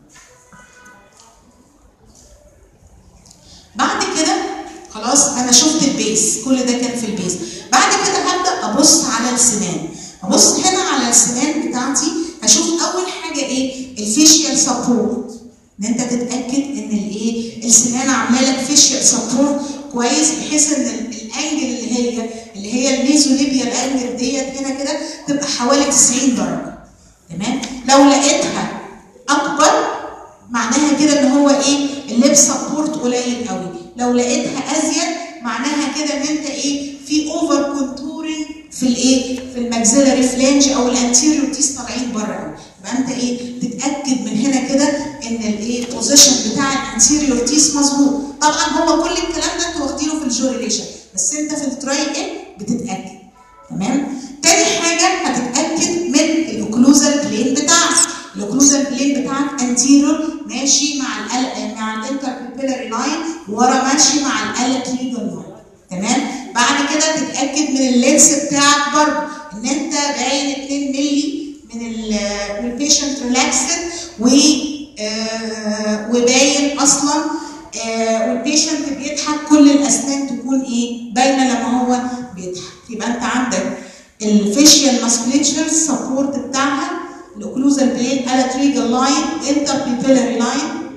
بعد كده خلاص انا شفت البيس كل ده كان في البيس بعد كده هبدا ابص على السنان ابص هنا على السنان بتاعتي هشوف اول حاجه ايه الفيشيال سبورت ان انت تتاكد ان الايه السنان عامله لك فيشيال سبورت كويس بحيث ان ال- الانجل اللي هي اللي هي الميزوليبيال انجل ديت هنا كده تبقى حوالي 90 درجه تمام لو لقيتها اكبر معناها كده ان هو ايه الليب سبورت قليل قوي لو لقيتها ازيد معناها كده ان انت ايه في اوفر كونتورنج في الايه في الماكسيلاري فلانج او الانتيريور تيس طالعين بره قوي يبقى انت ايه تتاكد من هنا كده ان الايه بوزيشن بتاع الانتيريور تيس مظبوط طبعا هو كل الكلام ده انتوا واخدينه في الجوريليشن بس انت في التراي ايه بتتاكد تمام تاني حاجه هتتاكد من الاوكلوزال بلين بتاعك الاوكلوزال بلين بتاعك انتيرور ماشي مع ال مع الانتربيبيلاري لاين ورا ماشي مع الالت ليجل لاين تمام بعد كده تتاكد من اللينس بتاعك برضه ان انت باين 2 مللي من ال من البيشنت ريلاكسد و آه، وباين اصلا آه، والبيشنت بيضحك كل الاسنان تكون ايه باينه لما هو بيضحك يبقى انت عندك الفيشيال ماسكليتشر سبورت بتاعها الاوكلوزال بلين الات ريجل لاين انتر بيبيلاري لاين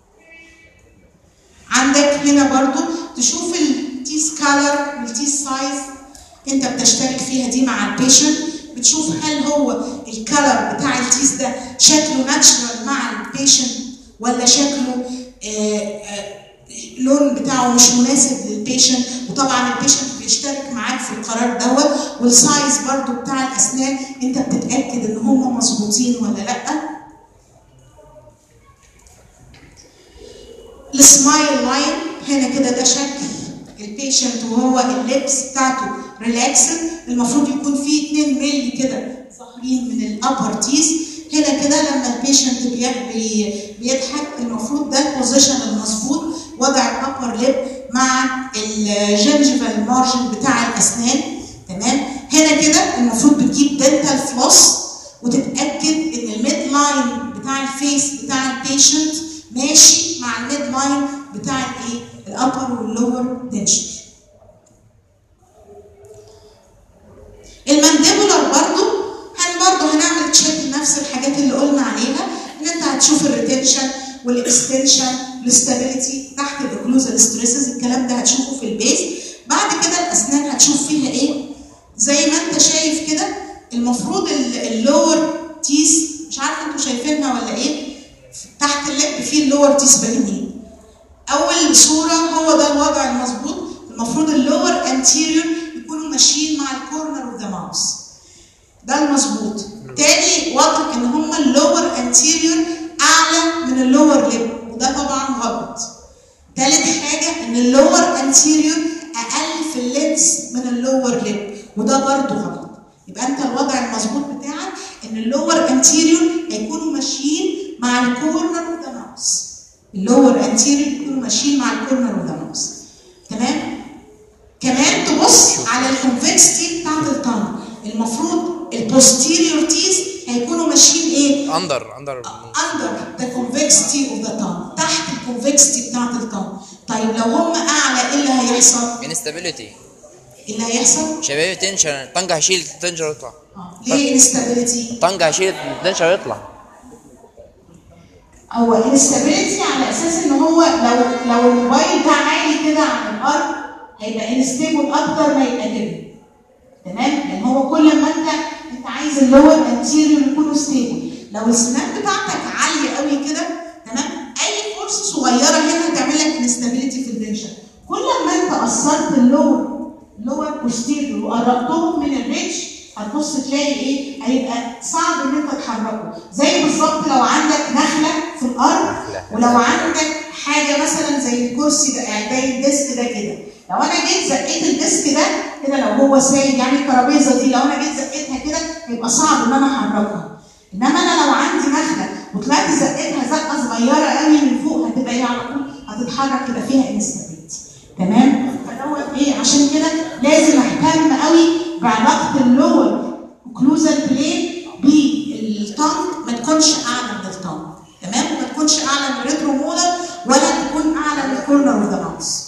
عندك هنا برضو تشوف التيس كالر والتيس سايز انت بتشترك فيها دي مع البيشنت بتشوف هل هو الكالر بتاع التيس ده شكله ناتشرال مع البيشنت ولا شكله آه، آه، اللون بتاعه مش مناسب للبيشنت وطبعا البيشنت بيشترك معاك في القرار دوت والسايز برضو بتاع الاسنان انت بتتاكد ان هم مظبوطين ولا لا السمايل لاين هنا كده ده شكل البيشنت وهو اللبس بتاعته ريلاكسد المفروض يكون فيه 2 مللي كده ظاهرين من الابر تيس هنا كده لما البيشنت بي- بي- بيضحك المفروض ده البوزيشن المظبوط وضع الابر ليب مع الجنجفال مارجن بتاع الاسنان تمام هنا كده المفروض بتجيب دنتال فلوس وتتاكد ان الميد لاين بتاع الفيس بتاع البيشنت ماشي مع الميد لاين بتاع الايه الابر واللور دنشر المانديبولار برضو هن برضو هنعمل تشيك لنفس الحاجات اللي قلنا عليها ان انت هتشوف الريتنشن والاكستنشن والاستابيليتي تحت الاوكلوزال ستريسز الكلام ده هتشوفه في البيس بعد كده الاسنان هتشوف فيها ايه زي ما انت شايف كده المفروض ال- اللور تيس مش عارفه انتوا شايفينها ولا ايه تحت اللب في اللور تيس باينين اول صوره هو ده الوضع المظبوط المفروض اللور انتيريور يكونوا ماشيين مع الكورنر اوف ذا ماوس ده المظبوط تاني وضع ان هما اللور انتيريور اعلى من اللور ليب وده طبعا غلط تالت حاجه ان اللور انتيريور اقل في اللينس من اللور ليب وده برضه غلط يبقى انت الوضع المظبوط بتاعك ان اللور انتيريور هيكونوا ماشيين مع الكورنر اوف ذا ماوس اللور انتيريور يكونوا ماشيين مع الكورنر اوف ذا ماوس تمام كمان تبص على الكونفكستي بتاعت الطن المفروض البوستيريور تيز هيكونوا ماشيين ايه اندر اندر under the convexity of the tongue تحت الكونفكستي بتاعت الطن طيب لو هم اعلى ايه اللي هيحصل؟ انستابيليتي ايه اللي هيحصل؟ شباب تنشن الطنج هيشيل التنشن ويطلع آه. ليه instability؟ الطنج هيشيل التنشن ويطلع هو instability على اساس ان هو لو لو الموبايل ده عالي كده عن الارض هيبقى انستيبل اكتر ما يبقى كده تمام لان هو كل ما انت انت عايز اللور انتيريور يكونوا ستيبل لو السنان بتاعتك عاليه قوي كده تمام اي فورس صغيره هنا هتعمل لك انستابيليتي في الدنشن كل ما انت قصرت اللور لور بوستيريور وقربتهم من الريتش هتبص تلاقي ايه هيبقى صعب ان انت تحركه زي بالظبط لو عندك نخله في الارض نخلة. ولو عندك حاجه مثلا زي الكرسي ده يعني زي الديسك ده كده لو انا جيت زقيت الديسك ده كده لو هو سايب يعني الترابيزه دي لو انا جيت زقيتها كده هيبقى صعب ان انا احركها انما انا لو عندي نخله وطلعت زقيتها زقه صغيره قوي من فوق هتبقى هي على طول هتتحرك يبقى فيها انستابيلتي تمام فدوت ايه عشان كده لازم اهتم قوي بعلاقه اللور اوكلوزال بلين بالتانج ما تكونش اعلى من التانج تمام وما تكونش اعلى من الريترو مولر ولا تكون اعلى من الكورنر اوف ذا ماوس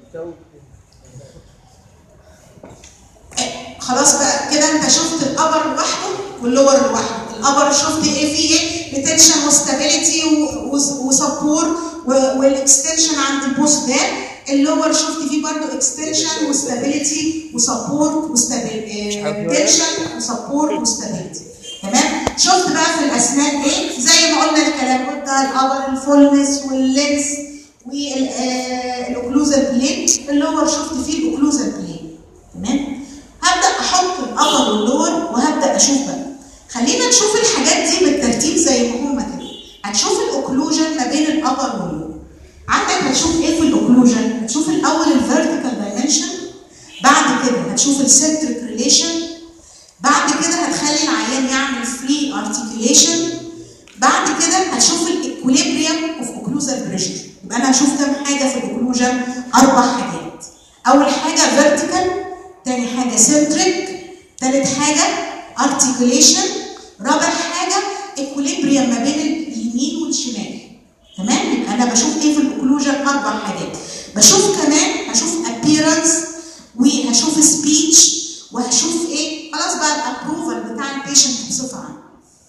خلاص بقى كده انت شفت الابر لوحده واللور لوحده الابر شفت ايه فيه ايه ريتنشن وستابيليتي وسبور والاكستنشن عند البوست ده اللور شفت فيه برضو اكستنشن وستابيليتي وسبور وستابيليتي وسبور وستابيليتي تمام شفت بقى في الاسنان ايه زي ما قلنا الكلام قلنا الابر الفولنس واللينس والاوكلوزال بلين اللور شفت فيه الاوكلوزال بلين تمام هبدا احط الابر واللور وهبدا اشوف بقى خلينا نشوف الحاجات دي بالترتيب زي ما هما كده هتشوف الاوكلوجن ما بين الابر واللور عندك هتشوف ايه في الاوكلوجن هتشوف الاول الفيرتيكال دايمنشن بعد كده هتشوف السنتريك ريليشن بعد كده هتخلي العيان يعمل فري ارتكيوليشن بعد كده هتشوف الايكوليبريم اوف اوكلوزال بريشر يبقى انا هشوف كام حاجه في الاوكلوجن اربع حاجات اول حاجه فيرتيكال تاني حاجه سنتريك تالت حاجه ارتكيوليشن رابع حاجه ايكوليبريم ما بين اليمين والشمال تمام يبقى انا بشوف ايه في الاوكلوجن اربع حاجات بشوف كمان هشوف appearance وهشوف سبيتش وهشوف ايه خلاص بقى الابروفال بتاع البيشنت بصفه عامه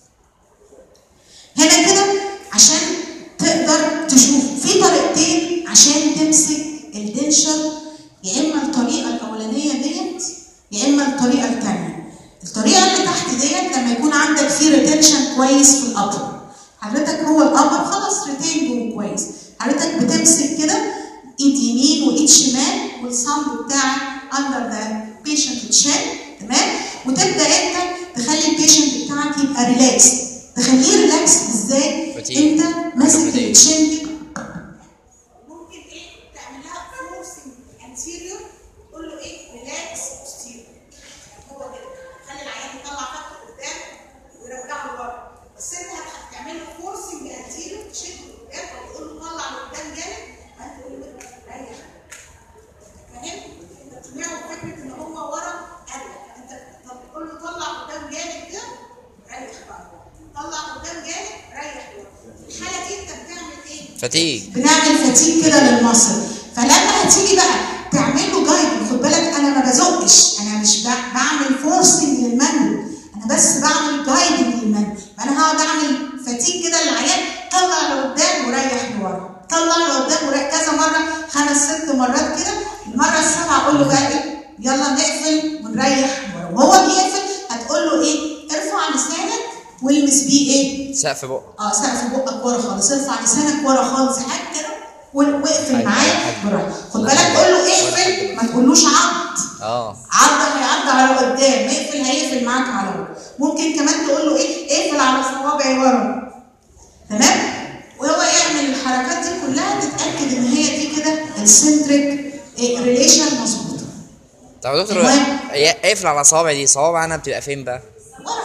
هنا كده عشان تقدر تشوف في طريقتين عشان تمسك الدنشر يا اما الطريقه الاولانيه ديت يا اما الطريقه الثانيه الطريقه اللي تحت ديت لما يكون عندك فيه ريتنشن كويس في الابر حضرتك هو الابر خلاص ريتين جوه كويس حضرتك بتمسك كده ايد يمين وايد شمال والصمد بتاعك اندر ذا بيشنت تشين تمام وتبدا انت تخلي البيشنت بتاعك يبقى ريلاكس تخليه ريلاكس ازاي؟ Fatigue. انت ماسك Fatigue. التشين كده ممكن ايه تعمل لها فورسنج انتيريور تقول له ايه ريلاكس بوستيريور هو كده خلي العيان يطلع خط قدام ويرجعه لورا بس انت هت- هتعمل له فورسنج انتيريور تشده قدام او تقول له طلع لقدام جامد وانت تقول له ريح فاهم؟ انت بتقنعه بفكره ان هو ورا قبلك انت طب تقول له طلع قدام جامد كده ريح بقى طلع قدام جامد ريح لورا في الحاله دي انت بتعمل ايه؟ فتيج بنعمل فتيج كده للمصل فلما هتيجي بقى تعمل له جايد خد بالك انا ما بزقش انا مش بع- بعمل فورسنج للمندل انا بس بعمل جايدنج للمندل فانا هقعد اعمل فتيج كده للعيان طلع لقدام وريح لورا طلع لقدام وريح كذا مره خمس ست مرات كده المره السابعه اقول له بقى ايه يلا نقفل ونريح لورا وهو بيقفل هتقول له ايه ارفع لسانك والمس بيه ايه سقف بق اه سقف بقك ورا خالص ارفع لسانك ورا خالص حاجه كده و- واقفل أيوة، معاه أيوة. براحه خد بالك قول له اقفل ما تقولوش عض اه عض هيعض على لقدام ما يقفل هيقفل معاك على ورا ممكن كمان تقول له ايه اقفل على صوابعي ورا تمام وهو يعمل الحركات دي كلها تتاكد ان هي دي كده السنتريك ريليشن مظبوطه طب يا دكتور المهم. هي اقفل على صوابعي دي صوابع انا بتبقى فين بقى؟ ورا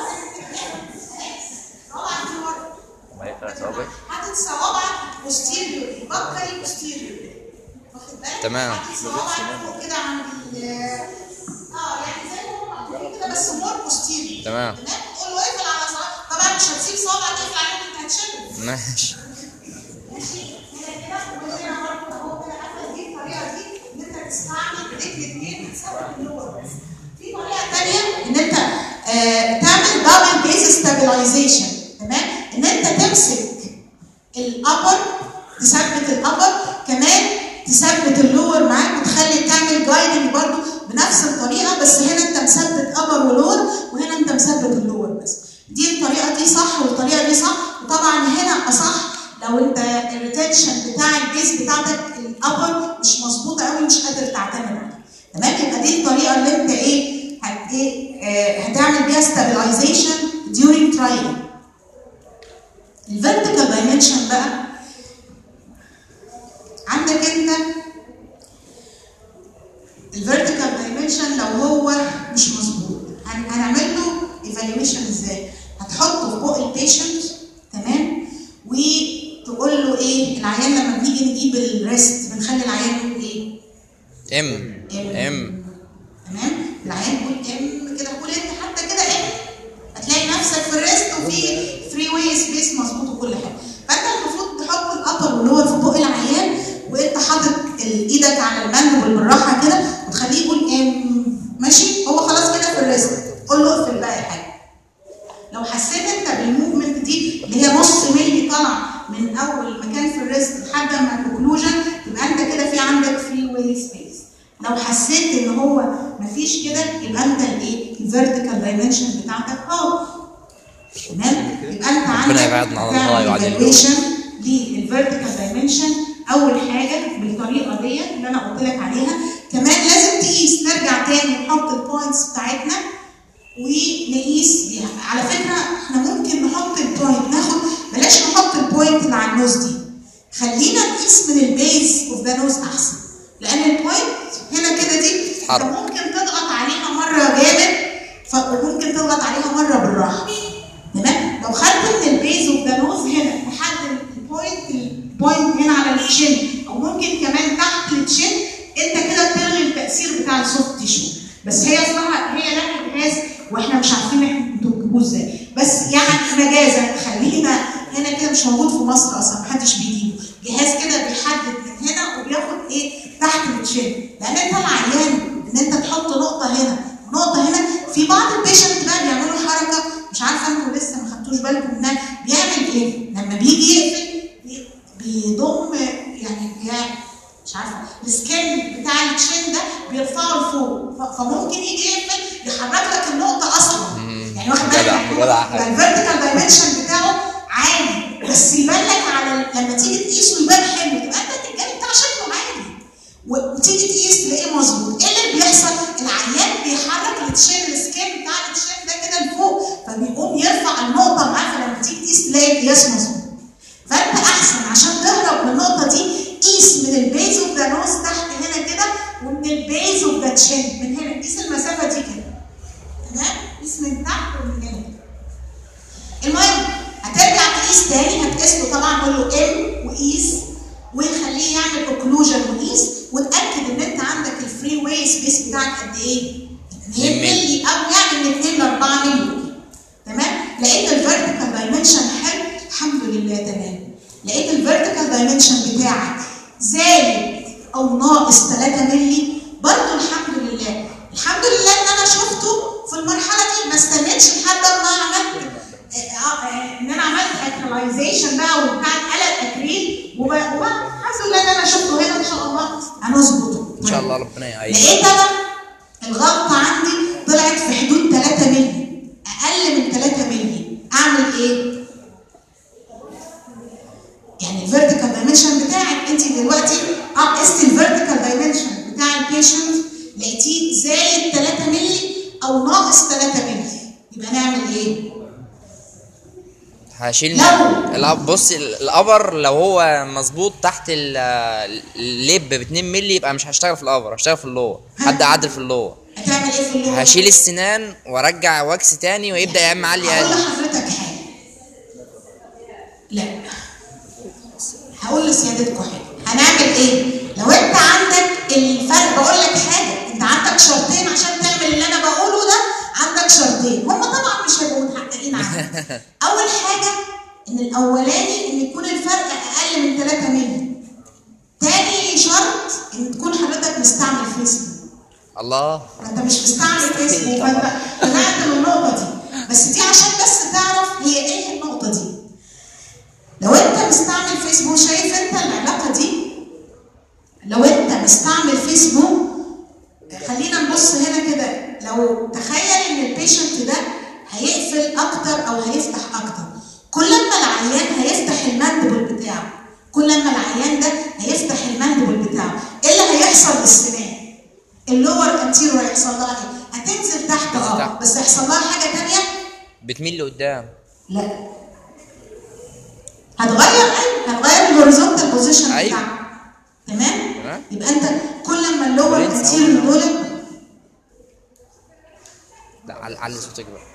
صوابعك دي ورا حاطط صوابعك posterior بكري posterior واخد بالك؟ تمام. حاطط صوابعك فوق كده عند ال اه يعني زي ما هم عاملين كده بس مور posterior تمام. تمام قول له اقفل على صوابعك طبعا مش هتسيب صوابعك تقفل عليهم انت هتشده ماشي ماشي هنا كده وهنا برضه اهو كده عارفه دي الطريقه دي ان انت تستعمل ايديك الاثنين تثبت اللور بس في طريقه ثانيه ان انت آه تعمل دبل بيز ستابلايزيشن تمام ان انت تمسك الابر تثبت الابر كمان تثبت اللور معاك وتخلي تعمل جايدنج برضو بنفس الطريقه بس هنا انت مثبت ابر ولور وهنا انت مثبت اللور بس دي الطريقه دي صح والطريقه دي صح وطبعا هنا اصح لو انت الريتنشن بتاع البيز بتاعتك الابر مش مظبوطه قوي مش قادر تعتمد عليها تمام يبقى دي الطريقه اللي انت ايه هت ايه آه هتعمل بيها stabilization during trial الفيرتيكال دايمنشن بقى عندك انت الفيرتيكال دايمنشن لو هو مش مظبوط هن- هنعمل له ايفالويشن ازاي؟ هتحطه فوق البيشنت تمام وتقول له ايه العيان لما بنيجي نجيب الريست بنخلي العيان يقول ايه؟ ام ام تمام العيان يقول ام كده قول انت حتى كده ام هتلاقي نفسك في الريست وفي فري واي سبيس مظبوط وكل حاجه فانت المفروض تحط الابر واللور في بق العيان وانت حاطط ال- ايدك على المندبل بالراحه كده وتخليه يقول ام ماشي هو خلاص كده في الريست قول له اقفل بقى يا حاج لو حسيت انت بالموفمنت دي اللي هي نص ملي طالع من اول مكان في الريست لحد ما الكونكلوجن يبقى انت كده في عندك فري واي سبيس لو حسيت ان هو مفيش كده يبقى انت الايه الفيرتيكال دايمنشن بتاعتك اه تمام يبقى انت عندك يبعدنا عن الله وعن النور. evaluation للفيرتيكال دايمنشن اول حاجه بالطريقه ديت اللي انا قلت لك عليها كمان لازم تقيس نرجع تاني نحط البوينتس بتاعتنا ونقيس بيها على فكره احنا ممكن نحط البوينت ناخد بلاش نحط البوينت اللي على النوز دي خلينا نقيس من البيز اوف ذا نوز احسن لان البوينت هنا كده دي انت تتحرك. ممكن تضغط عليها مره جامد ف- وممكن تضغط عليها مره بالراحه تمام لو خدت من البيز اوف ذا نوز هنا لحد البوينت البوينت هنا على الشين او ممكن كمان تحت الشين انت كده بتلغي التاثير بتاع السوفت تيشو بس هي اصلها هي لها جهاز واحنا مش عارفين احنا انتوا بتجيبوه ازاي بس يعني مجازا خلينا هنا كده مش موجود في مصر اصلا محدش بيجيبه جهاز كده بيحدد من هنا وبياخد ايه تحت التشين لان انت العيان ان انت تحط نقطه هنا ونقطه هنا في بعض البيشنت بقى بيعملوا حركه مش عارفه انتوا لسه ما خدتوش بالكم منها بيعمل ايه؟ لما بيجي يقفل بي- بيضم يعني يعني مش عارفه السكين بتاع التشين ده بيرفعه لفوق ف- فممكن يجي يقفل يحرك لك النقطه اصلا يعني واخد بالك جدع، يعني جدع هو حاجة. الفيرتيكال دايمنشن بتاعه عالي بس يبان لك على لما تيجي تقيسه يبان حلو تبقى انت الجانب بتاع شكله عالي و- وتيجي تقيس تلاقيه مظبوط ايه اللي بيحصل؟ العيان بيحرك التشين السكين بتاع التشين ده كده لفوق فبيقوم يرفع النقطه معاه فلما تيجي تقيس تلاقي القياس مظبوط فانت احسن عشان تهرب من النقطه دي قيس من البيز اوف ذا نوز تحت هنا كده ومن البيز اوف ذا تشين من هنا قيس المسافه دي كده تمام قيس من تحت ومن هنا كده المهم هترجع تقيس تاني هتقيس له طبعا قول له ام وقيس وخليه يعمل اوكلوجن وقيس وتاكد ان انت عندك الفري واي سبيس بتاعك قد ايه؟ 2 مللي او يعني من 2 ل 4 مللي تمام؟ لقيت الفيرتيكال دايمنشن حلو الحمد لله تمام لقيت الفيرتيكال دايمنشن بتاعك زايد او ناقص 3 مللي برضه الحمد لله الحمد لله ان انا شفته في المرحله دي ما استنيتش لحد ما عملت آه، آه، ان انا عملت اكريلايزيشن بقى وبتاع قلب اكريل وب- والحمد لله ان انا شفته هنا ان شاء الله هنظبطه ان شاء الله ربنا يعينك لقيت انا الغلطه عندي طلعت في حدود 3 مللي اقل من 3 مللي اعمل ايه؟ يعني الفيرتيكال دايمنشن بتاعك انت دلوقتي اه قست الفيرتيكال دايمنشن بتاع البيشنت لقيتيه زايد 3 مللي او ناقص 3 مللي يبقى نعمل ايه؟ هشيل لو- الأب- بص ال- الابر لو هو مظبوط تحت ال- الليب ب 2 مللي يبقى مش هشتغل في الابر هشتغل في اللور هبدا اعدل في اللور هتعمل ايه في اللغه؟ هشيل السنان وارجع واكس تاني ويبدا يعمل علي هقول يعني لحضرتك حاجه لا هقول لسيادتكم حاجه هنعمل ايه لو انت عندك الفرق بقول لك حاجه انت عندك شرطين عشان تعمل اللي انا بقوله ده عندك شرطين هم طبعا مش هيبقوا متحققين عنهم اول حاجه ان الاولاني ان يكون الفرق اقل من 3 مللي تاني شرط ان تكون حضرتك مستعمل فيسبوك الله ما انت مش مستعمل فيسبوك فانت طلعت من النقطه دي بس دي عشان بس تعرف هي ايه النقطه دي لو انت مستعمل فيسبوك شايف انت العلاقه دي لو انت مستعمل فيسبوك خلينا نبص هنا كده لو تخيل ان البيشنت ده هيقفل اكتر او هيفتح اكتر كل ما العيان هيفتح المندبل بتاعه كل ما العيان ده هيفتح المندبل بتاعه ايه اللي هيحصل للسنان اللور انتيرو هيحصل لها ايه هتنزل تحت اه تحت. بس هيحصل لها حاجه تانية بتميل لقدام لا هتغير ايوه هتغير الهوريزونتال بوزيشن أيوة. بتاعك تمام تمام. يبقى انت كل ما اللور برنس انتيرو أول. دول لا علي علي صوتك بقى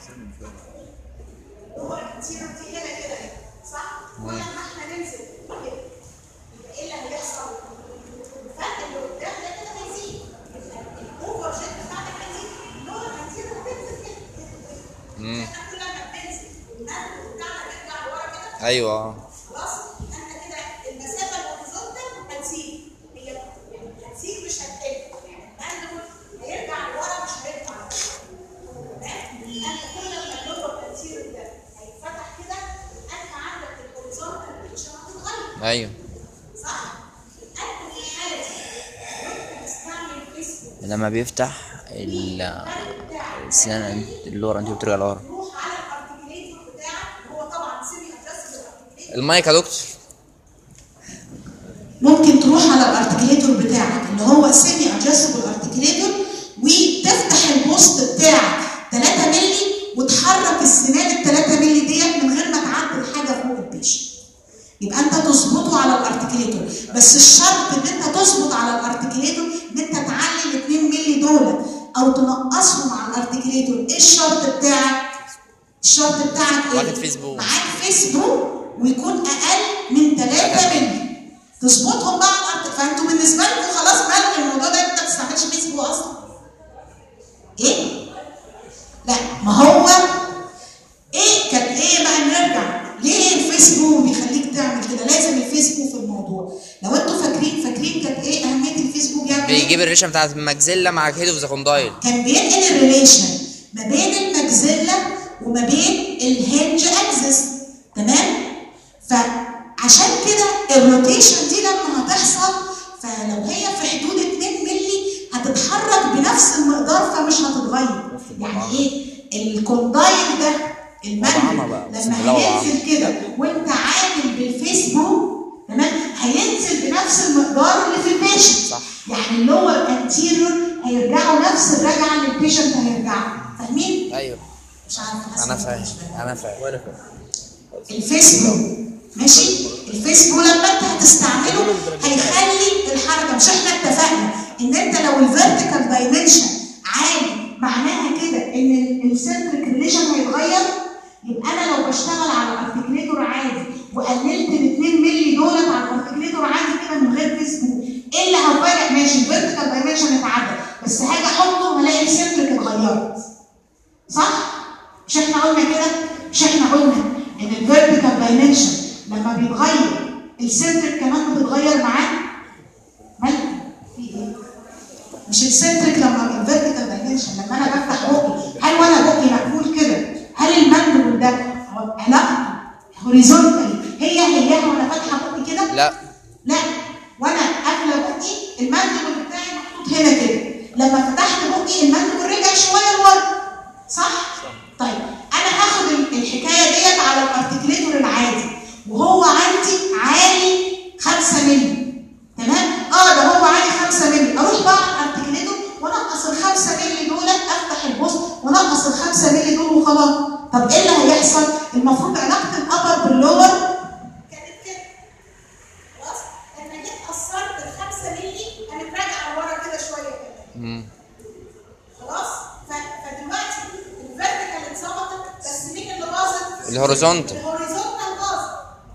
اللور انتيرو دي هنا كده صح كل ما احنا ننزل كده يبقى ايه اللي هيحصل الفرق اللي قدام ده كده هيزيد الاوفر جيت بتاعتك هيزيد اللور انتيرو هتنزل كده امم احنا كل ما بننزل المركب بتاعنا بيرجع لورا كده ايوه آه. خلاص انت كده المسافه الهوريزونتال هتزيد هي يعني هتزيد مش هتقل يعني المندبل هيرجع لورا مش هيرجع لورا تمام انت كل ما اللور الانتيريور ده هيتفتح كده انت عندك الهوريزونتال مش هتتغير ايوه صح؟ انت في الحاله دي وانت بتستعمل فيسبوك لما بيفتح ال- السنان اللور انت بترجع لورا روح على الارتكليتور بتاعك هو طبعا سيمي ادجستبل ارتكليتور المايك يا دكتور ممكن تروح على الارتكليتور بتاعك اللي هو سيمي ادجستبل ارتكليتور وتفتح البوست بتاعك 3 مللي وتحرك السنان ال 3 مللي ديت من غير ما تعدل حاجه فوق البيش يبقى انت تظبطه على الارتكليتور بس الشرط ان انت تظبط على الارتكليتور ان انت تعلي ال 2 مللي دول او تنقصهم على الارتكليتور ايه الشرط بتاعك؟ الشرط بتاعك ايه؟ واخد فيسبوك. معاك فيسبوك ويكون اقل من 3 مللي تظبطهم بقى على الارض فانتوا بالنسبه لكم خلاص مالك الموضوع ده انت ما بتستعملش فيسبوك اصلا ايه؟ لا ما هو ايه كان ايه بقى نرجع ليه الفيسبوك بيخليك تعمل كده لازم الفيسبوك في الموضوع لو انتوا فاكرين فاكرين كانت ايه اهميه الفيسبوك يعمل ايه؟ بيجيب الريشه بتاعت الماكسيلا مع هيد اوف ذا كوندايل كان بينقل الريليشن ما بين المجزلة وما بين الهنج اكسس تمام فعشان كده الروتيشن دي لما هتحصل فلو هي في حدود 2 مللي هتتحرك بنفس المقدار فمش هتتغير يعني ايه الكوندايل ده وضعنا المنهج بقى، بسم لما الله وضعنا. هينزل كده وانت عامل بالفيسبوك تمام هينزل بنفس المقدار اللي في البيشنت صح. يعني اللور انتيريور هيرجعوا نفس الرجعه اللي البيشنت هيرجعوا فاهمين؟ ايوه مش عارفه حاسة انا إن فاهم مش فاهم. انا فاهم وانا فاهم الفيسبوك ماشي الفيسبوك لما انت هتستعمله هيخلي الحركه مش احنا اتفقنا ان انت لو الفيرتيكال دايمنشن عالي معناها كده ان السنتريك ريليشن هيتغير يبقى انا لو بشتغل على ارتكليتور عادي وقللت ال 2 مللي دولت على الارتكليتور عادي كده من غير فيسبوك ايه اللي هفاجئ ماشي الفيرتيكال دايمنشن اتعدل بس هاجي احطه هلاقي السنتريك اتغيرت صح؟ مش احنا قلنا كده؟ مش احنا قلنا ان الفيرتيكال دايمنشن لما بيتغير السنتريك كمان بتتغير معاه؟ مالك؟ في ايه؟ مش السنتريك لما الفيرتيكال دايمنشن لما انا بفتح بقي هل وانا بقي مقفول كده هل المندبل ده هو- علاقته هوريزونتالي هي هي وانا فاتحه بقي كده؟ لا لا وانا قافله بقي المندبل بتاعي محطوط هنا كده لما فتحت بقي المندبل رجع شويه لورا صح؟ طيب انا هاخد ال- الحكايه ديت على الارتكليتور العادي وهو عندي عالي 5 مللي تمام؟ اه ده هو عالي 5 مللي اروح بقى على الارتكليتور وانقص ال 5 مللي دول افتح البوست وانقص ال 5 مللي دول وخلاص طب ايه اللي هيحصل؟ المفروض علاقه الابر باللور كانت كده خلاص لما جيت قصرت ال 5 مللي قامت راجعه لورا كده شويه كده مم. خلاص ف- فدلوقتي الفيرتيكال اتظبطت بس مين اللي باظت؟ الهوريزونتال. الهوريزونتال باظت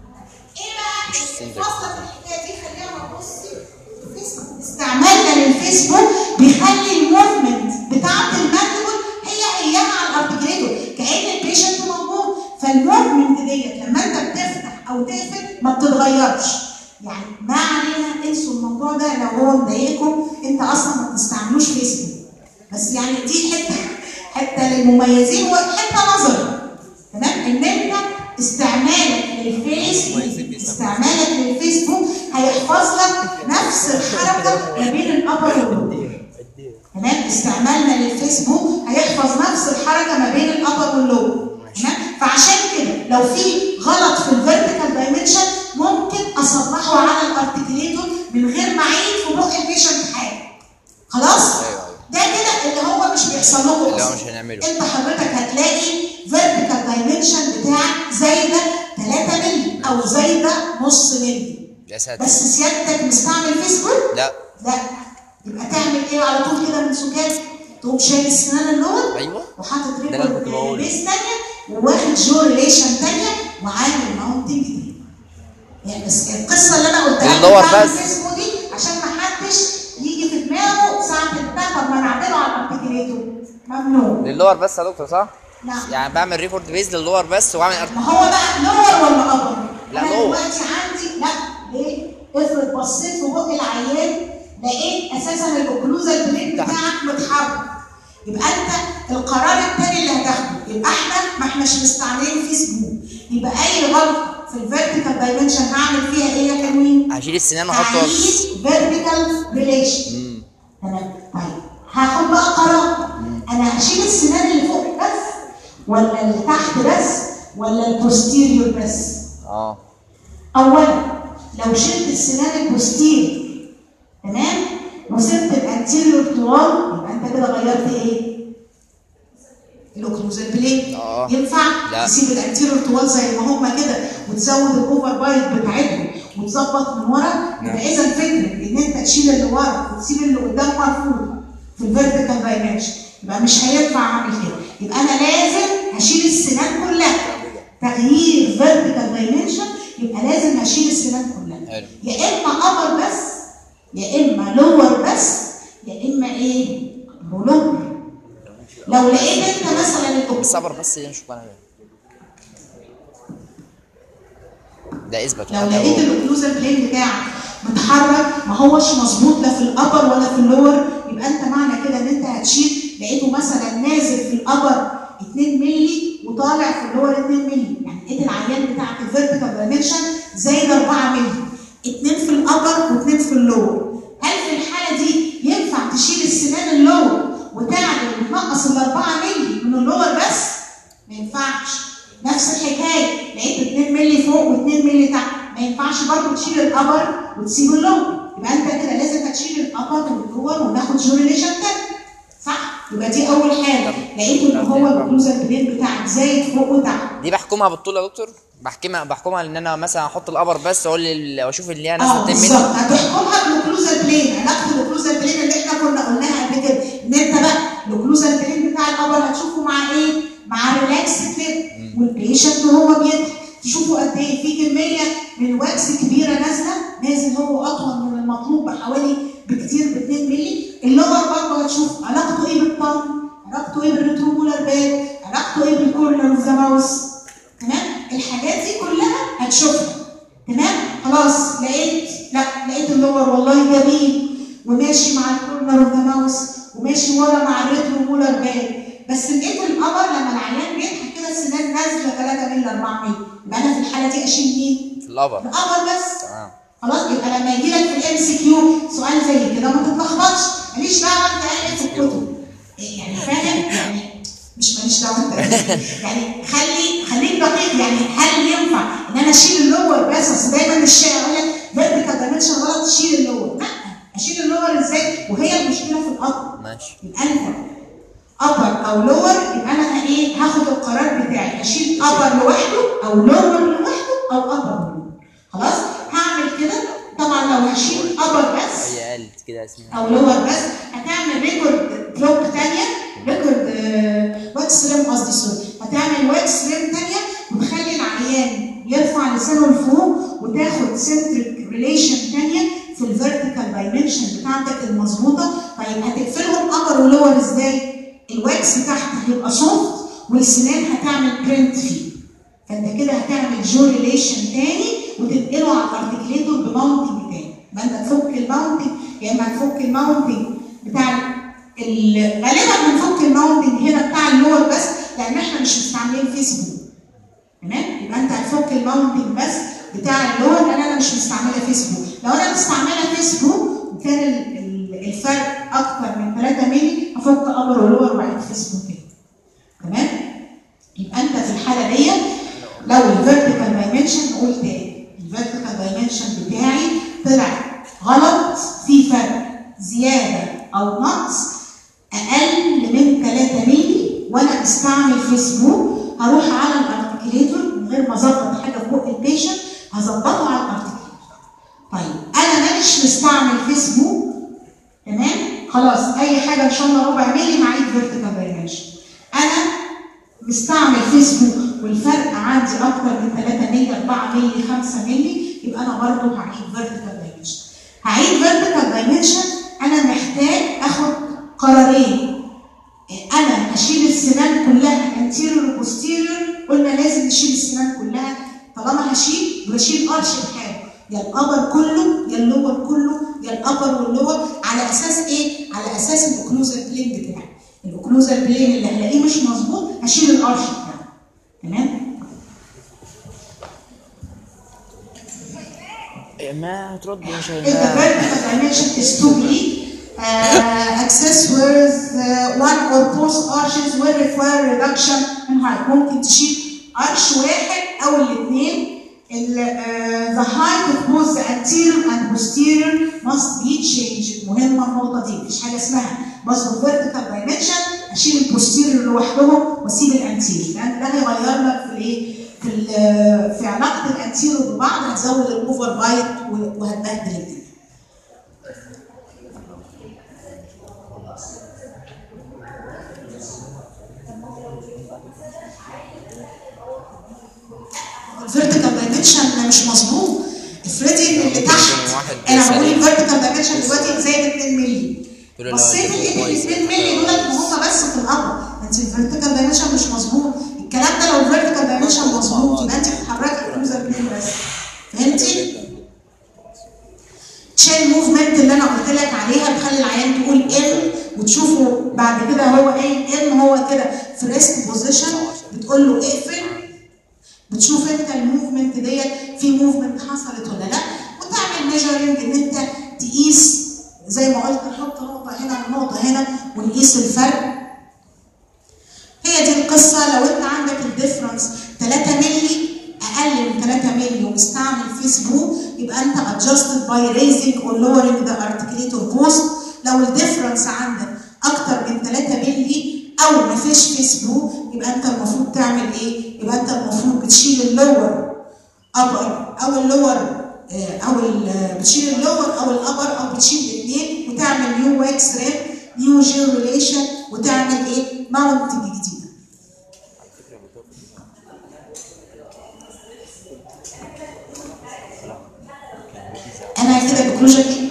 ايه بقى مش السندك. الفاصله في الحكايه دي خليها ما تبصي الفيسبوك. استعمالنا للفيسبوك بيخلي الموفمنت بتاعت الماندبل هي هي مع الارتكليتور كان البيشنت موجود فالموفمنت ديت لما انت بتفتح او تقفل ما بتتغيرش يعني ما علينا انسوا الموضوع ده لو هو مضايقكم انت اصلا ما بتستعملوش فيسبوك بس يعني دي حته حته للمميزين وحته نظري تمام ان انت استعمالك للفيسبوك استعمالك للفيسبوك هيحفظ لك نفس الحركه ما بين الابر واللور تمام استعمالنا للفيسبوك هيحفظ نفس الحركه ما بين الابر واللور تمام فعشان كده لو في غلط في الفيرتيكال دايمنشن ممكن اصلحه على الارتكليتور من غير ما اعيد في بق البيشنت حاجه خلاص أيوة، أيوة. ده كده اللي هو مش بيحصل لكم اللي هو أصلاً. مش هنعمله. انت حضرتك هتلاقي فيرتيكال دايمنشن بتاعك زايده 3 مللي او زايده نص مللي يا ساتر بس سيادتك مستعمل فيسبوك؟ لا لا يبقى تعمل ايه على طول كده من سكات تقوم شايل السنان اللور أيوة. وحاطط ده اللي أنا كنت ريكورد بقوله. بيس تانية وواخد جو ريليشن تانية وعامل معاهم تيجي تاني يعني بس القصه اللي انا قلتها اللور بتاعت بس. الفيسبوك دي عشان ما حدش يجي في دماغه ساعه البتاع طب ما نعمله على الارتكليتور ممنوع للور بس يا دكتور صح؟ نعم يعني بعمل ريكورد بيز للور بس واعمل أرت- ما هو بقى لور ولا ابر؟ لا، انا لور. دلوقتي عندي لا ليه؟ افرض بصيت في بق العيان لقيت اساسا الاوكلوزال بليد تحت. بتاعك متحرك يبقى انت القرار الثاني اللي هتاخده يبقى احنا ما احناش مستعملين فيسبوك يبقى اي غلطه في الفيرتيكال دايمنشن هعمل فيها ايه يا حلوين؟ هشيل السنان واحطه هعيد فيرتيكال ريليشن تمام طيب هاخد بقى قرار انا هشيل السنان اللي فوق بس ولا اللي تحت بس ولا البوستيريور بس اه اولا لو شلت السنان البوستيريور تمام وسبت الانتيريور طوال يبقى انت كده غيرت ايه الاوكلوزال بليد آه. ينفع لا. تسيب الانتيريور طوال زي ما هم كده وتزود الاوفر بايت بتاعتهم وتظبط من ورا يبقى اذا فكره ان انت تشيل اللي ورا وتسيب اللي قدام مرفوض في الفيرتيكال دايمنشن يبقى مش هينفع اعمل كده يبقى انا لازم هشيل السنان كلها تغيير فيرتيكال دايمنشن يبقى لازم هشيل السنان كلها حلو. يا اما ابر بس يا اما لور بس يا اما ايه بلور لو لقيت انت مثلا الأوك- الصبر بس اللي نشوف انا ده اثبت لو حاجة لقيت أهو. الاوكلوزال بلين بتاعك متحرك ما هوش مظبوط لا في الابر ولا في اللور يبقى انت معنى كده ان انت هتشيل لقيته مثلا نازل في الابر 2 مللي وطالع في اللور 2 مللي يعني لقيت العيان بتاعك الفيرتيكال دايمنشن زايد 4 مللي 2 في الابر و2 في اللور هل في الحاله دي ينفع تشيل السنان اللور وتعمل وتنقص ال 4 مللي من اللور بس؟ ما ينفعش نفس الحكايه لقيت 2 مللي فوق و2 مللي تحت ما ينفعش برضه تشيل الابر وتسيب اللور يبقى انت كده لازم هتشيل الابر واللور وناخد جوريليشن تاني صح يبقى دي اول حاجه لقيت ان هو البلوزر بلين بتاعك زايد فوق وتحت دي بحكمها بالطول يا دكتور بحكمها بحكمها ان انا مثلا احط الابر بس واقول لل- واشوف اللي هي اه نازله 2 بالظبط مللي هتحكمها بالاوكلوزال بلين علاقه الاوكلوزال بلين اللي احنا كنا قلناها قبل كده ان انت بقى الاوكلوزال بلين بتاع الابر هتشوفه مع ايه؟ مع ريلاكس كده والبيشنت وهو بيضحك تشوفوا قد ايه في كميه من واكس كبيره نازله نازل هو اطول من المطلوب بحوالي بكتير ب 2 مللي اللور برضه هتشوف علاقته ايه بالطن علاقته ايه بالريترومولار باد علاقته ايه بالكورنر اوف ذا ماوس تمام الحاجات دي كلها هتشوفها تمام خلاص لقيت لا لقيت اللور والله جميل وماشي مع الكورنر اوف ذا ماوس وماشي ورا مع الريترو مولر باد بس لقيت القمر لما العيان بيضحك كده السنان نازله 3 مللي 4 مللي يبقى انا في الحاله دي اشيل مين؟ في الابر القمر بس تمام خلاص يبقى لما يجي لك في الام سي كيو سؤال زي كده ما تتلخبطش ماليش دعوه انت قاعد إيه في الكتب إيه يعني فاهم يعني مش ماليش دعوه انت إيه. يعني خلي خليك دقيق يعني هل ينفع ان انا اشيل اللور بس اصل دايما الشائع يقول لك فيرتيكال دايمنشن غلط تشيل اللور لا اشيل اللور ازاي وهي المشكله في القطر ماشي يبقى انت ابر او لور يبقى انا ايه هاخد القرار بتاعي اشيل ابر لوحده او لور لوحده او ابر خلاص هعمل كده طبعا لو هشيل ابر بس هي قالت كده اسمها او لور بس هتعمل ريكورد بلوك ثانيه ريكورد واكس ريم قصدي سوري هتعمل واكس ريم ثانيه وتخلي العيان يرفع لسانه لفوق وتاخد سنتريك ريليشن ثانيه في الفيرتيكال دايمنشن بتاعتك المظبوطه طيب هتقفلهم ابر ولور ازاي؟ الواكس تحت هيبقى سوفت والسنان هتعمل برنت فيه فانت كده هتعمل جو ريليشن تاني وتنقله على الارتكليتور بماونتنج تاني يبقى انت تفك الماونتنج يا اما تفك الماونتنج بتاع ال- غالبا بنفك الماونتنج هنا بتاع اللور بس لان احنا مش مستعملين فيسبوك تمام يبقى انت هتفك الماونتنج بس بتاع اللور لان انا مش مستعمله فيسبوك لو انا مستعمله فيسبوك وكان ال- ال- الفرق اكتر من 3 مللي هفك ابر ولور وبعدين فيسبوك كده تمام يبقى انت في الحاله دي لو الفيرتيكال دايمنشن نقول تاني الفيرتيكال دايمنشن بتاعي طلع غلط في فرق زياده او نقص اقل من 3 مللي وانا بستعمل فيسبوك هروح على الارتكليتور من غير ما اظبط حاجه فوق البيشنت هظبطه على الارتكليتور طيب انا مش مستعمل فيسبوك تمام خلاص اي حاجه ان شاء الله ربع مللي هعيد فيرتيكال دايمنشن انا مستعمل فيسبوك والفرق عندي اكتر من 3 مللي 4 مللي 5 مللي يبقى انا برضه هعيد فيرتيكال دايمنشن هعيد فيرتيكال دايمنشن انا محتاج اخد قرارين انا اشيل السنان كلها انتيريور وبوستيريور قلنا لازم نشيل السنان كلها طالما هشيل بشيل قرش بحاجه يا الابر كله يا اللور كله يا الابر واللور على اساس ايه؟ على اساس الاوكلوزال بلين بتاعي الاوكلوزال بلين اللي هلاقيه مش مظبوط هشيل القرش بتاعه تمام؟ ما هترد يا If the شيماء vertical dimension is to be uh, accessed with uh, one or both arches will require reduction in height. ممكن تشيل arch واحد أو الاثنين. ال- uh, The height of both the anterior and posterior must be changed. مهمة النقطة دي مفيش حاجة اسمها بظبط vertical dimension أشيل البوستيريور لوحدهم وأسيب الانتيريور لأن ده هيغير لك في الإيه؟ في ال- في علاقة الانتيريور ببعض هتزود الأوفر بايت وهتبهدل الدنيا. الفيرتيكال دايمنشن مش مظبوط افرضي ان اللي تحت واحد انا بقول سليم. الفيرتيكال دايمنشن دلوقتي زي 2 مللي تقول له بصيت لا، لقيت ال كويس. 2 مللي دولت هم بس في القمر انت الفيرتيكال دايمنشن مش مظبوط الكلام ده لو الفيرتيكال دايمنشن مظبوط يبقى انت بتحركي الكروزر بلين بس فهمتي؟ تشين موفمنت اللي انا قلت لك عليها تخلي العيان تقول ام وتشوفه بعد كده هو قايل ام هو كده في ريست بوزيشن بتقول له اقفل بتشوف انت الموفمنت ديت في موفمنت حصلت ولا لا وتعمل ميجرنج ان انت تقيس زي ما قلت نحط نقطه هنا ونقطه هنا ونقيس الفرق هي دي القصه لو انت عندك الديفرنس 3 مللي اقل من 3 مللي ومستعمل فيسبوك يبقى انت adjusted by raising or lowering the articulator post لو الديفرنس عندك اكتر من 3 مللي او ما فيش فيسبوك يبقى انت المفروض تعمل ايه؟ يبقى انت المفروض بتشيل اللور ابر او اللور آه، او ال- بتشيل اللور او الابر او بتشيل الاثنين وتعمل نيو واكس ريب نيو جيو ريليشن وتعمل ايه؟ ماونتنج جديده. انا كده بكلوجن ايه؟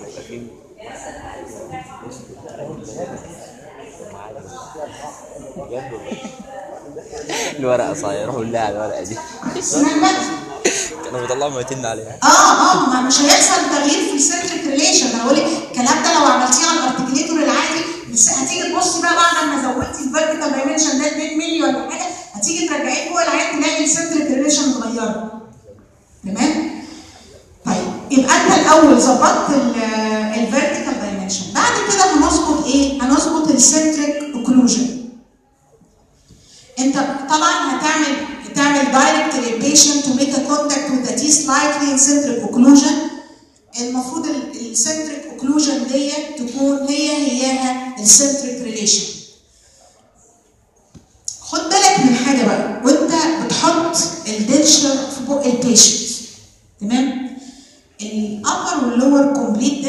الورقه صاير روحوا لها الورقه دي اسنان بقى كانوا بيطلعوا ميتين عليها اه اه ما مش هيحصل تغيير في السنتريك ريليشن انا بقول لك الكلام ده لو عملتيه على الارتكليتور العادي بس هتيجي تبصي بقى بعد ما زودتي الفيرتيكال دايمنشن ده 2 مللي ولا حاجه هتيجي ترجعيه فوق العين تلاقي السنتريك ريليشن اتغيرت تمام طيب يبقى انت الاول ظبطت الفيرتيكال دايمنشن بعد كده هنظبط ايه هنظبط السنتريك اوكلوجن انت طبعا هتعمل هتعمل دايركت للبيشنت تو ميك ا كونتاكت وذ ذا تي سلايتلي ان سنتريك اوكلوجن المفروض السنتريك اوكلوجن ديت تكون هي هياها السنتريك ريليشن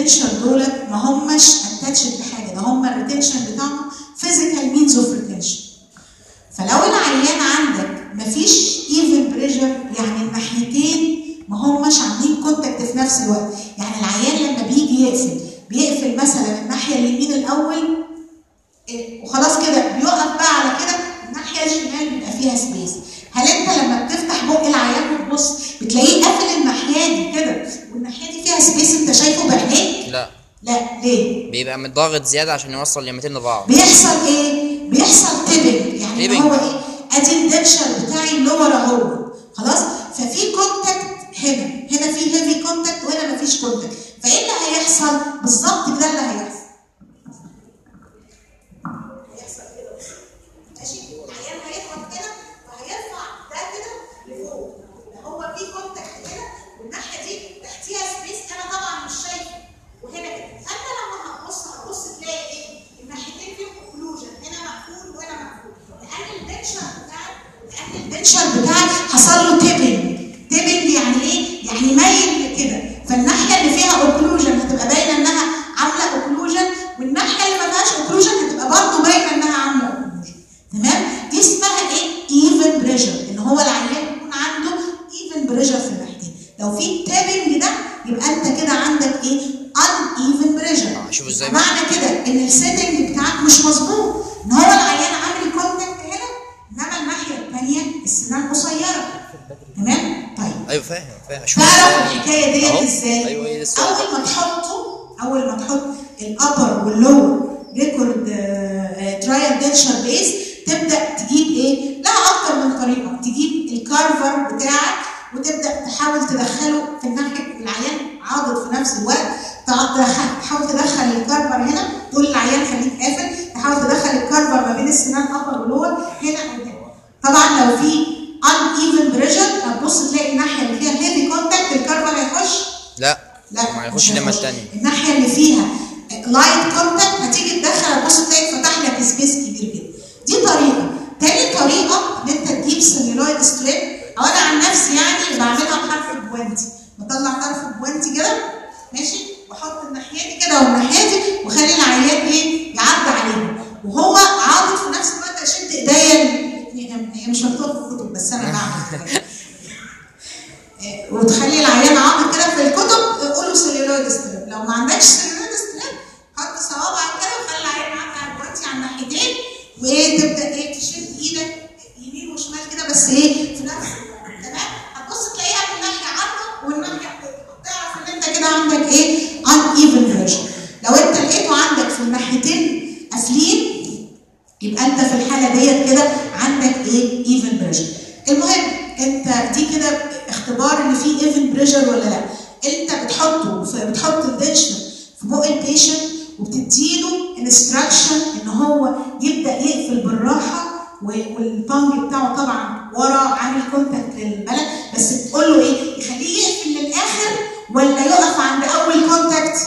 الدنشر دولت ما هماش اتاتشد بحاجه ده هم الريتنشن بتاعهم فيزيكال مينز اوف ريتنشن فلو العيان عندك مفيش ايفن بريشر يعني الناحيتين ما هماش عاملين كونتاكت في نفس الوقت يعني العيان لما بيجي يقفل بيقفل مثلا الناحيه اليمين الاول إيه، وخلاص كده بيقف بقى على كده الناحيه الشمال بيبقى فيها سبيس هل انت لما بتفتح بق العيان وتبص بتلاقيه قافل الناحيه دي كده والناحيه دي فيها سبيس انت شايفه بعينيك لا لا ليه بيبقى متضاغط زياده عشان يوصل اليمتين لبعض بيحصل ايه بيحصل تيبنج يعني اللي Tipping. هو ايه ادي الدنشر بتاعي اللور اهو خلاص ففي كونتاكت هنا هنا في هيفي كونتاكت وهنا مفيش كونتاكت فايه اللي هيحصل بالظبط ده اللي هيحصل هيحصل كده ماشي العيان هيضغط كده وهيرفع ده كده لفوق ده هو في كونتاكت هنا والناحيه دي تحتيها سبيس انا طبعا مش شايفه وهنا كده فانت لما هتبص هتبص تلاقي ايه الناحيتين فيهم اوكلوجن هنا مقفول وهنا مقفول لان الدنشر بتاعك لان الدنشر بتاعك حصل له تيبنج تيبنج يعني ايه؟ يعني مايل كده فالناحيه اللي فيها اوكلوجن هتبقى باينه انها عامله اوكلوجن والناحيه اللي ما فيهاش اوكلوجن هتبقى برضه باينه انها عامله اوكلوجن تمام؟ دي اسمها ايه؟ ايفن بريشر ان هو العيان يكون عنده ايفن بريشر في الناحيتين لو في تيبنج ده يبقى انت كده عندك ايه؟ ان ايفن بريشر آه، شوف ازاي معنى كده ان السيتنج بتاعك مش مظبوط ان هو العيان عامل كونتاكت هنا انما الناحيه الثانيه السنان قصيره تمام طيب ايوه فاهم فاهم شوف تعرف ازاي. الحكايه ديت أهو. ازاي؟ ايوه هي لسه اول ما تحطه اول ما تحط الابر واللور ريكورد ترايل دنشر بيس تبدا تجيب ايه؟ لا اكتر من طريقه تجيب الكارفر بتاعك وتبدا تحاول تدخله في الناحيه العيان عاضد في نفس الوقت تقعد تدخل- تحاول تدخل الكارفر هنا تقول للعيان خليك قافل تحاول تدخل الكارفر ما بين السنان ابر ولور هنا او هنا طبعا لو في ان ايفن بريشر هتبص تلاقي الناحيه اللي فيها هيفي كونتاكت الكارفر هيخش لا لا ما مش يخش النمى هيخش. التانية الناحيه اللي فيها لايت كونتاكت هتيجي تدخل هتبص تلاقي فتح لك سبيس كبير كده دي طريقه تاني طريقه ان انت تجيب سيلولايد ستريب او انا عن نفسي يعني بعملها بحرف البوانتي بطلع طرف البوانتي كده ماشي واحط الناحيه دي كده والناحيه دي واخلي العيان ايه يعدي عليهم وهو عاضد في نفس الوقت اشد ايديا هي مش مكتوبه في الكتب بس انا بعمل كده وتخلي العيان عامل كده في الكتب قول له سيلولويد ستريب لو ما عندكش سيلولويد ستريب حط صوابعك كده وخلي العيان عامل على البوانتي على الناحيتين وايه تبدا ايه تشد ايدك يمين وشمال كده بس ايه في نفس الوقت تمام هتبص تلاقيها من ناحيه عامه والناحيه تعرف ان انت كده عندك ايه ان ايفن بريشر لو انت لقيته عندك في الناحيتين قافلين يبقى انت في الحاله ديت كده عندك ايه ايفن بريشر المهم انت دي كده اختبار ان في ايفن بريشر ولا لا انت بتحطه في بتحط الدنشر في بق البيشنت وبتديله انستراكشن ان هو يبدا يقفل بالراحه و- والطنج بتاعه طبعا ورا عامل كونتاكت للبلد بس بتقول له ايه يخليه يقفل للاخر ولا يقف عند اول كونتاكت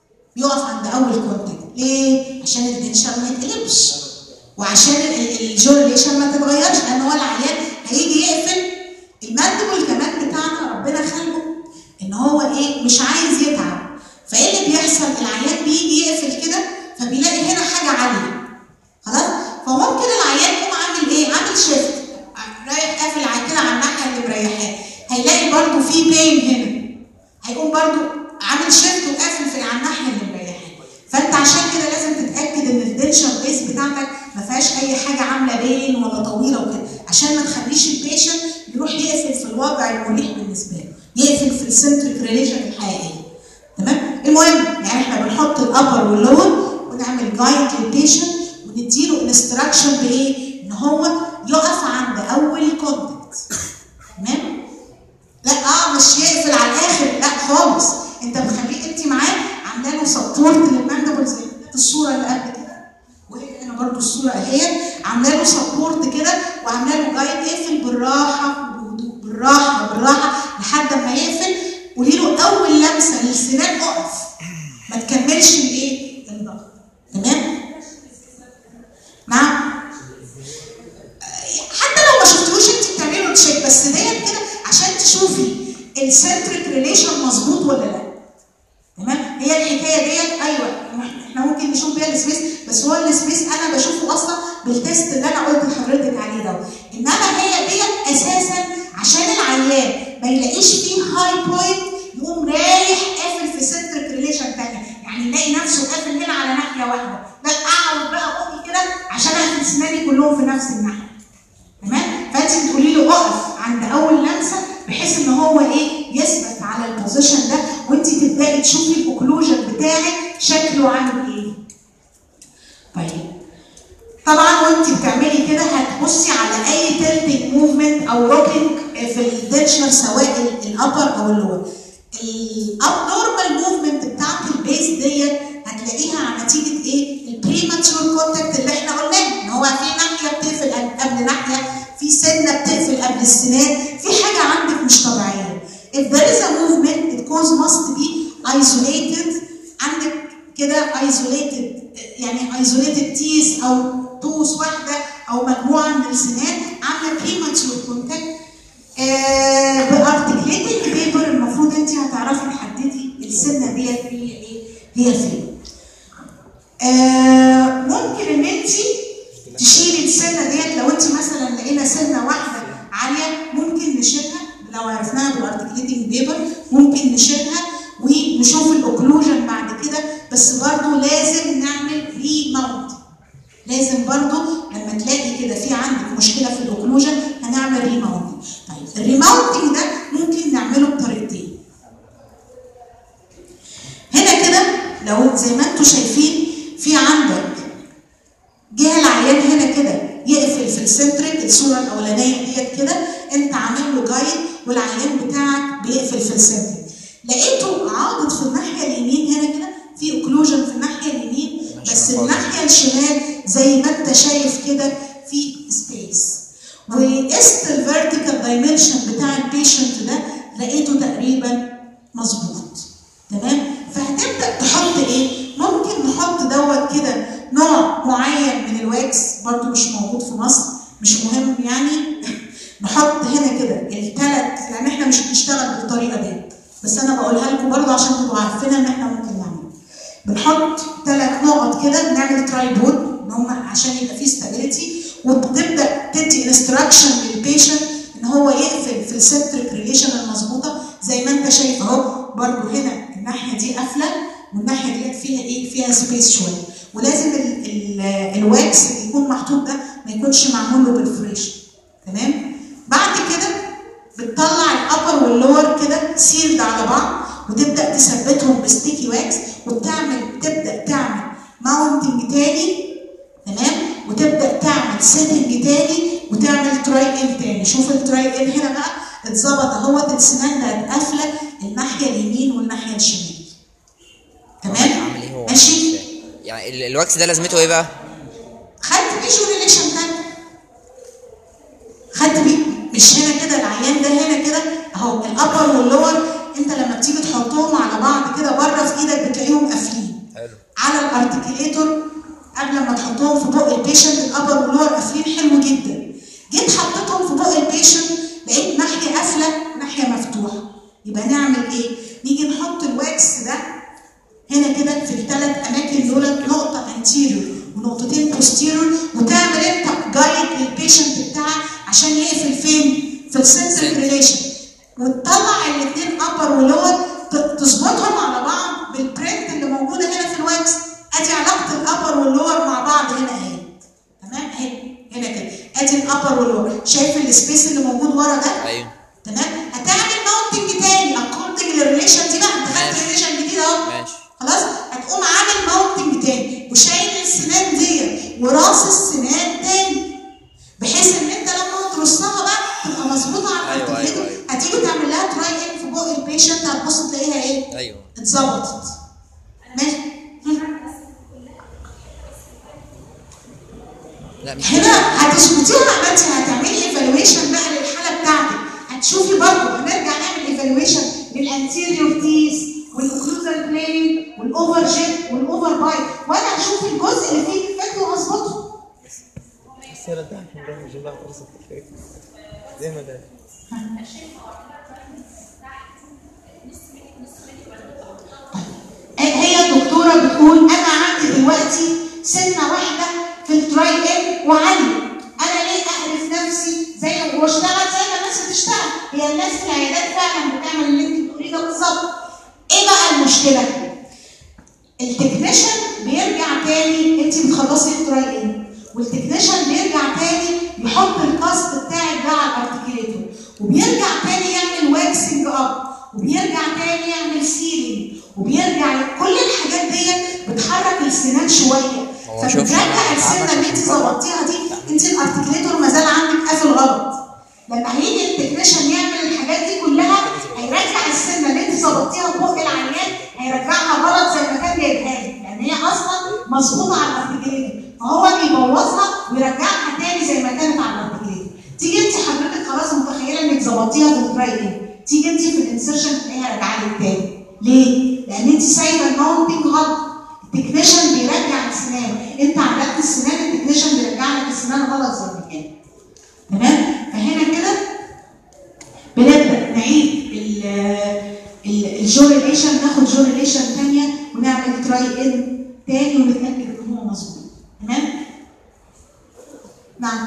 يقف عند اول كونتاكت ليه عشان الدنشر ما يتقلبش وعشان ال- الجورليشن ما تتغيرش لان هو العيان هيجي يقفل الماندبل كمان بتاعنا ربنا خلقه ان هو ايه مش عايز يتعب فايه اللي بيحصل العيان بيجي يقفل كده فبيلاقي هنا حاجه عاليه خلاص فممكن العيان يقوم عامل ايه عامل شيفت رايح قافل على كده على الناحيه اللي مريحاه هيلاقي برضو في بين هنا هيقوم برضو عامل شيفت وقافل في على الناحيه اللي مريحاه فانت عشان كده لازم تتاكد ان الدنشر بيس بتاعتك ما فيهاش اي حاجه عامله بين ولا طويله وكده عشان ما تخليش البيشنت يروح يقفل في الوضع المريح بالنسبه له يقفل في السنتريك ريليشن الحقيقيه تمام المهم يعني احنا بنحط الابر واللور ونعمل جايد للبيشنت ونديله انستراكشن بايه؟ ان هو يقف عند اول كونتاكت تمام؟ لا اه مش يقفل على الاخر لا خالص انت بتخليه انت معاه عامله له سبورت للماندبل زي الصوره اللي قبل كده وهي هنا برضو الصوره اهي عامله له سبورت كده وعامله له جايد اقفل بالراحه بهدوء بالراحه بالراحه لحد ما يقفل قولي له اول لمسه للسنان اقف ما تكملش الايه؟ الضغط تمام؟ نعم حتى لو ما شفتوش انت بتعملي له تشيك بس ديت كده عشان تشوفي السنتريك ريليشن مظبوط ولا لا تمام هي الحكايه ديت ايوه احنا ممكن نشوف بيها السبيس بس هو السبيس انا بشوفه اصلا بالتست اللي انا قلت لحضرتك عليه ده انما هي ديت اساسا عشان العيان ما يلاقيش فيه هاي بوينت يقوم رايح قافل في سنتر ريليشن تانية يعني يلاقي نفسه قافل هنا على ناحيه واحده لا اقعد بقى بقي كده عشان اقفل سناني كلهم في نفس الناحيه تمام فانت بتقولي له اقف عند اول لمسه بحيث ان هو ايه يثبت على البوزيشن ده وانت تبداي تشوفي الاوكلوجن بتاعك شكله عامل ايه طيب طبعا وانت بتعملي كده هتبصي على اي تلتنج موفمنت او روكينج في الدنشر سواء الابر او اللور الابنورمال موفمنت بتاعت البيس ديت هتلاقيها على نتيجه ايه؟ البريماتشور كونتاكت اللي احنا قلناه ان هو في ناحيه بتقفل قبل ناحيه في سنه بتقفل قبل السنان في حاجه عندك مش طبيعيه. If there is a movement it cause must be isolated عندك كده isolated يعني isolated teeth او توس واحده او مجموعه من السنان عامله premature contact آه بارتكليتنج بيبر المفروض انت هتعرفي تحددي السنه ديت هي ايه هي فين. آه ممكن ان انت تشيلي السنه ديت لو انت مثلا لقينا سنه واحده عاليه ممكن نشيلها لو عرفناها بالارتكليتنج بيبر ممكن نشيلها ونشوف الاوكلوجن بعد كده بس برضو لازم نعمل ريماونت لازم برضو لما تلاقي كده في عندك مشكله في الاوكلوجن هنعمل ريماونت طيب الريماونتنج ده ممكن نعمله بطريقتين هنا كده لو زي ما انتم شايفين في عندك جه العيان هنا كده يقفل في السنتريك الصوره الاولانيه ديت كده انت عامل له جايد والعيان بتاعك بيقفل في السنتريك لقيته عاضد في الناحيه اليمين هنا كده في اوكلوجن في الناحيه اليمين بس الناحيه الشمال زي ما انت شايف كده في سبيس وقست الفيرتيكال دايمنشن بتاع البيشنت ده لقيته تقريبا مظبوط تمام فهتبدا تحط ايه ممكن نحط دوت كده نوع معين من الواكس برضو مش موجود في مصر مش مهم يعني نحط هنا كده الثلاث لان احنا مش بنشتغل بالطريقه دي بس انا بقولها لكم برضو عشان تبقوا عارفين ان احنا ممكن نعمل بنحط ثلاث نقط كده بنعمل ترايبود ان هم عشان يبقى فيه ستابيليتي وبتبدا تدي انستراكشن للبيشنت ان هو يقفل في السنتريك ريليشن المظبوطه زي ما انت شايف اهو برضو هنا الناحيه دي قافله والناحيه ديت فيها ايه؟ فيها سبيس شويه ولازم ال ال الواكس اللي يكون محطوط ده ما يكونش معمول له بالفريشن تمام؟ بعد كده بتطلع الابر واللور كده سيلد على بعض وتبدا تثبتهم بستيكي واكس وبتعمل تبدا تعمل ماونتنج تاني تمام وتبدا تعمل سيتنج تاني وتعمل تراي ان تاني شوف التراي ان هنا بقى اتظبط اهوت السنان بقت قافله الناحيه اليمين والناحيه الشمال تمام عامل ايه هو ماشي يعني ال- الواكس ده لازمته ايه بقى؟ خدت بيشو ريليشن تاني خدت بي مش هنا كده العيان ده هنا كده اهو الابر واللور انت لما بتيجي تحطهم على بعض كده بره في ايدك بتلاقيهم قافلين حلو على الارتكليتور قبل ما تحطهم في بق البيشنت الابر واللور قافلين حلو جدا جيت حطيتهم في بق البيشنت لقيت ناحيه قافله ناحيه مفتوحه يبقى نعمل ايه؟ نيجي نحط الواكس ده هنا كده في الثلاث اماكن دول نقطه انتيريور ونقطتين بوستيريور وتعمل انت جايد للبيشنت بتاعك عشان يقفل فين؟ في السنسر ريليشن وتطلع الاثنين ابر ولور تظبطهم على بعض بالبرنت اللي موجوده هنا في الواكس ادي علاقه الابر واللور مع بعض هنا اهي تمام اهي هنا كده ادي الابر واللور شايف السبيس اللي موجود ورا ده؟ ايوه تمام هتعمل ماونتنج تاني اكوردنج للريليشن دي بقى انت خدت ماشي. ريليشن جديد اهو ماشي خلاص هتقوم عامل ماونتنج تاني وشايل السنان ديت وراس السنان تاني بحيث ان انت لما ترصها بقى تبقى مظبوطه على أيوة، الارتكليتور. أيوة، أيوة. هتيجي تعمل لها تراي ان في بق البيشنت هتبص تلاقيها ايه؟ ايوه اتظبطت ماشي لا مش هنا هتظبطيها ما انت هتعملي ايفالويشن بقى للحاله بتاعتك هتشوفي برضه هنرجع نعمل ايفالويشن للانتيريور تيس والاوكلوزال بلين والاوفر جيت والاوفر باي وانا هشوف الجزء اللي فيه ديفكت واظبطه بس انا ده عشان نروح نجيب لها فرصه التفكير زي ما ده هي الدكتوره مشكله التكنيشن بيرجع تاني انت بتخلصي التراي ان والتكنيشن بيرجع تاني يحط الكاست بتاعك ده على الارتكيليتور وبيرجع تاني يعمل واكسنج اب وبيرجع تاني يعمل سيلينج وبيرجع كل الحاجات دي بتحرك السنان شويه هو شوف فبترجع عمل السنه اللي انت شوف مرة. ظبطتيها دي انت الارتكيليتور ما زال عندك قافل غلط لما هيجي التكنيشن يعمل الحاجات دي كلها هيرجع السنه اللي انت ظبطتيها في بق العيان هيرجعها غلط زي ما كان جايبها لك لان هي اصلا مظبوطه على الارتكيليتور فهو بيبوظها ويرجعها تاني زي ما كانت على الارتكيليتور تيجي انت حضرتك خلاص متخيله انك ظبطتيها في التراي ايه تيجي انت في الانسرشن تلاقيها راجعه لك تاني ليه؟ لان انت سايبه الماونتنج هاب التكنيشن بيرجع السنان انت عدلت السنان التكنيشن بيرجع لك السنان غلط زي ما كانت تمام فهنا كده بنبدا نعيد ال ال- الجوريليشن ناخد جوريليشن ثانيه ونعمل تراي ان تاني ونتاكد ان هو مظبوط تمام نعم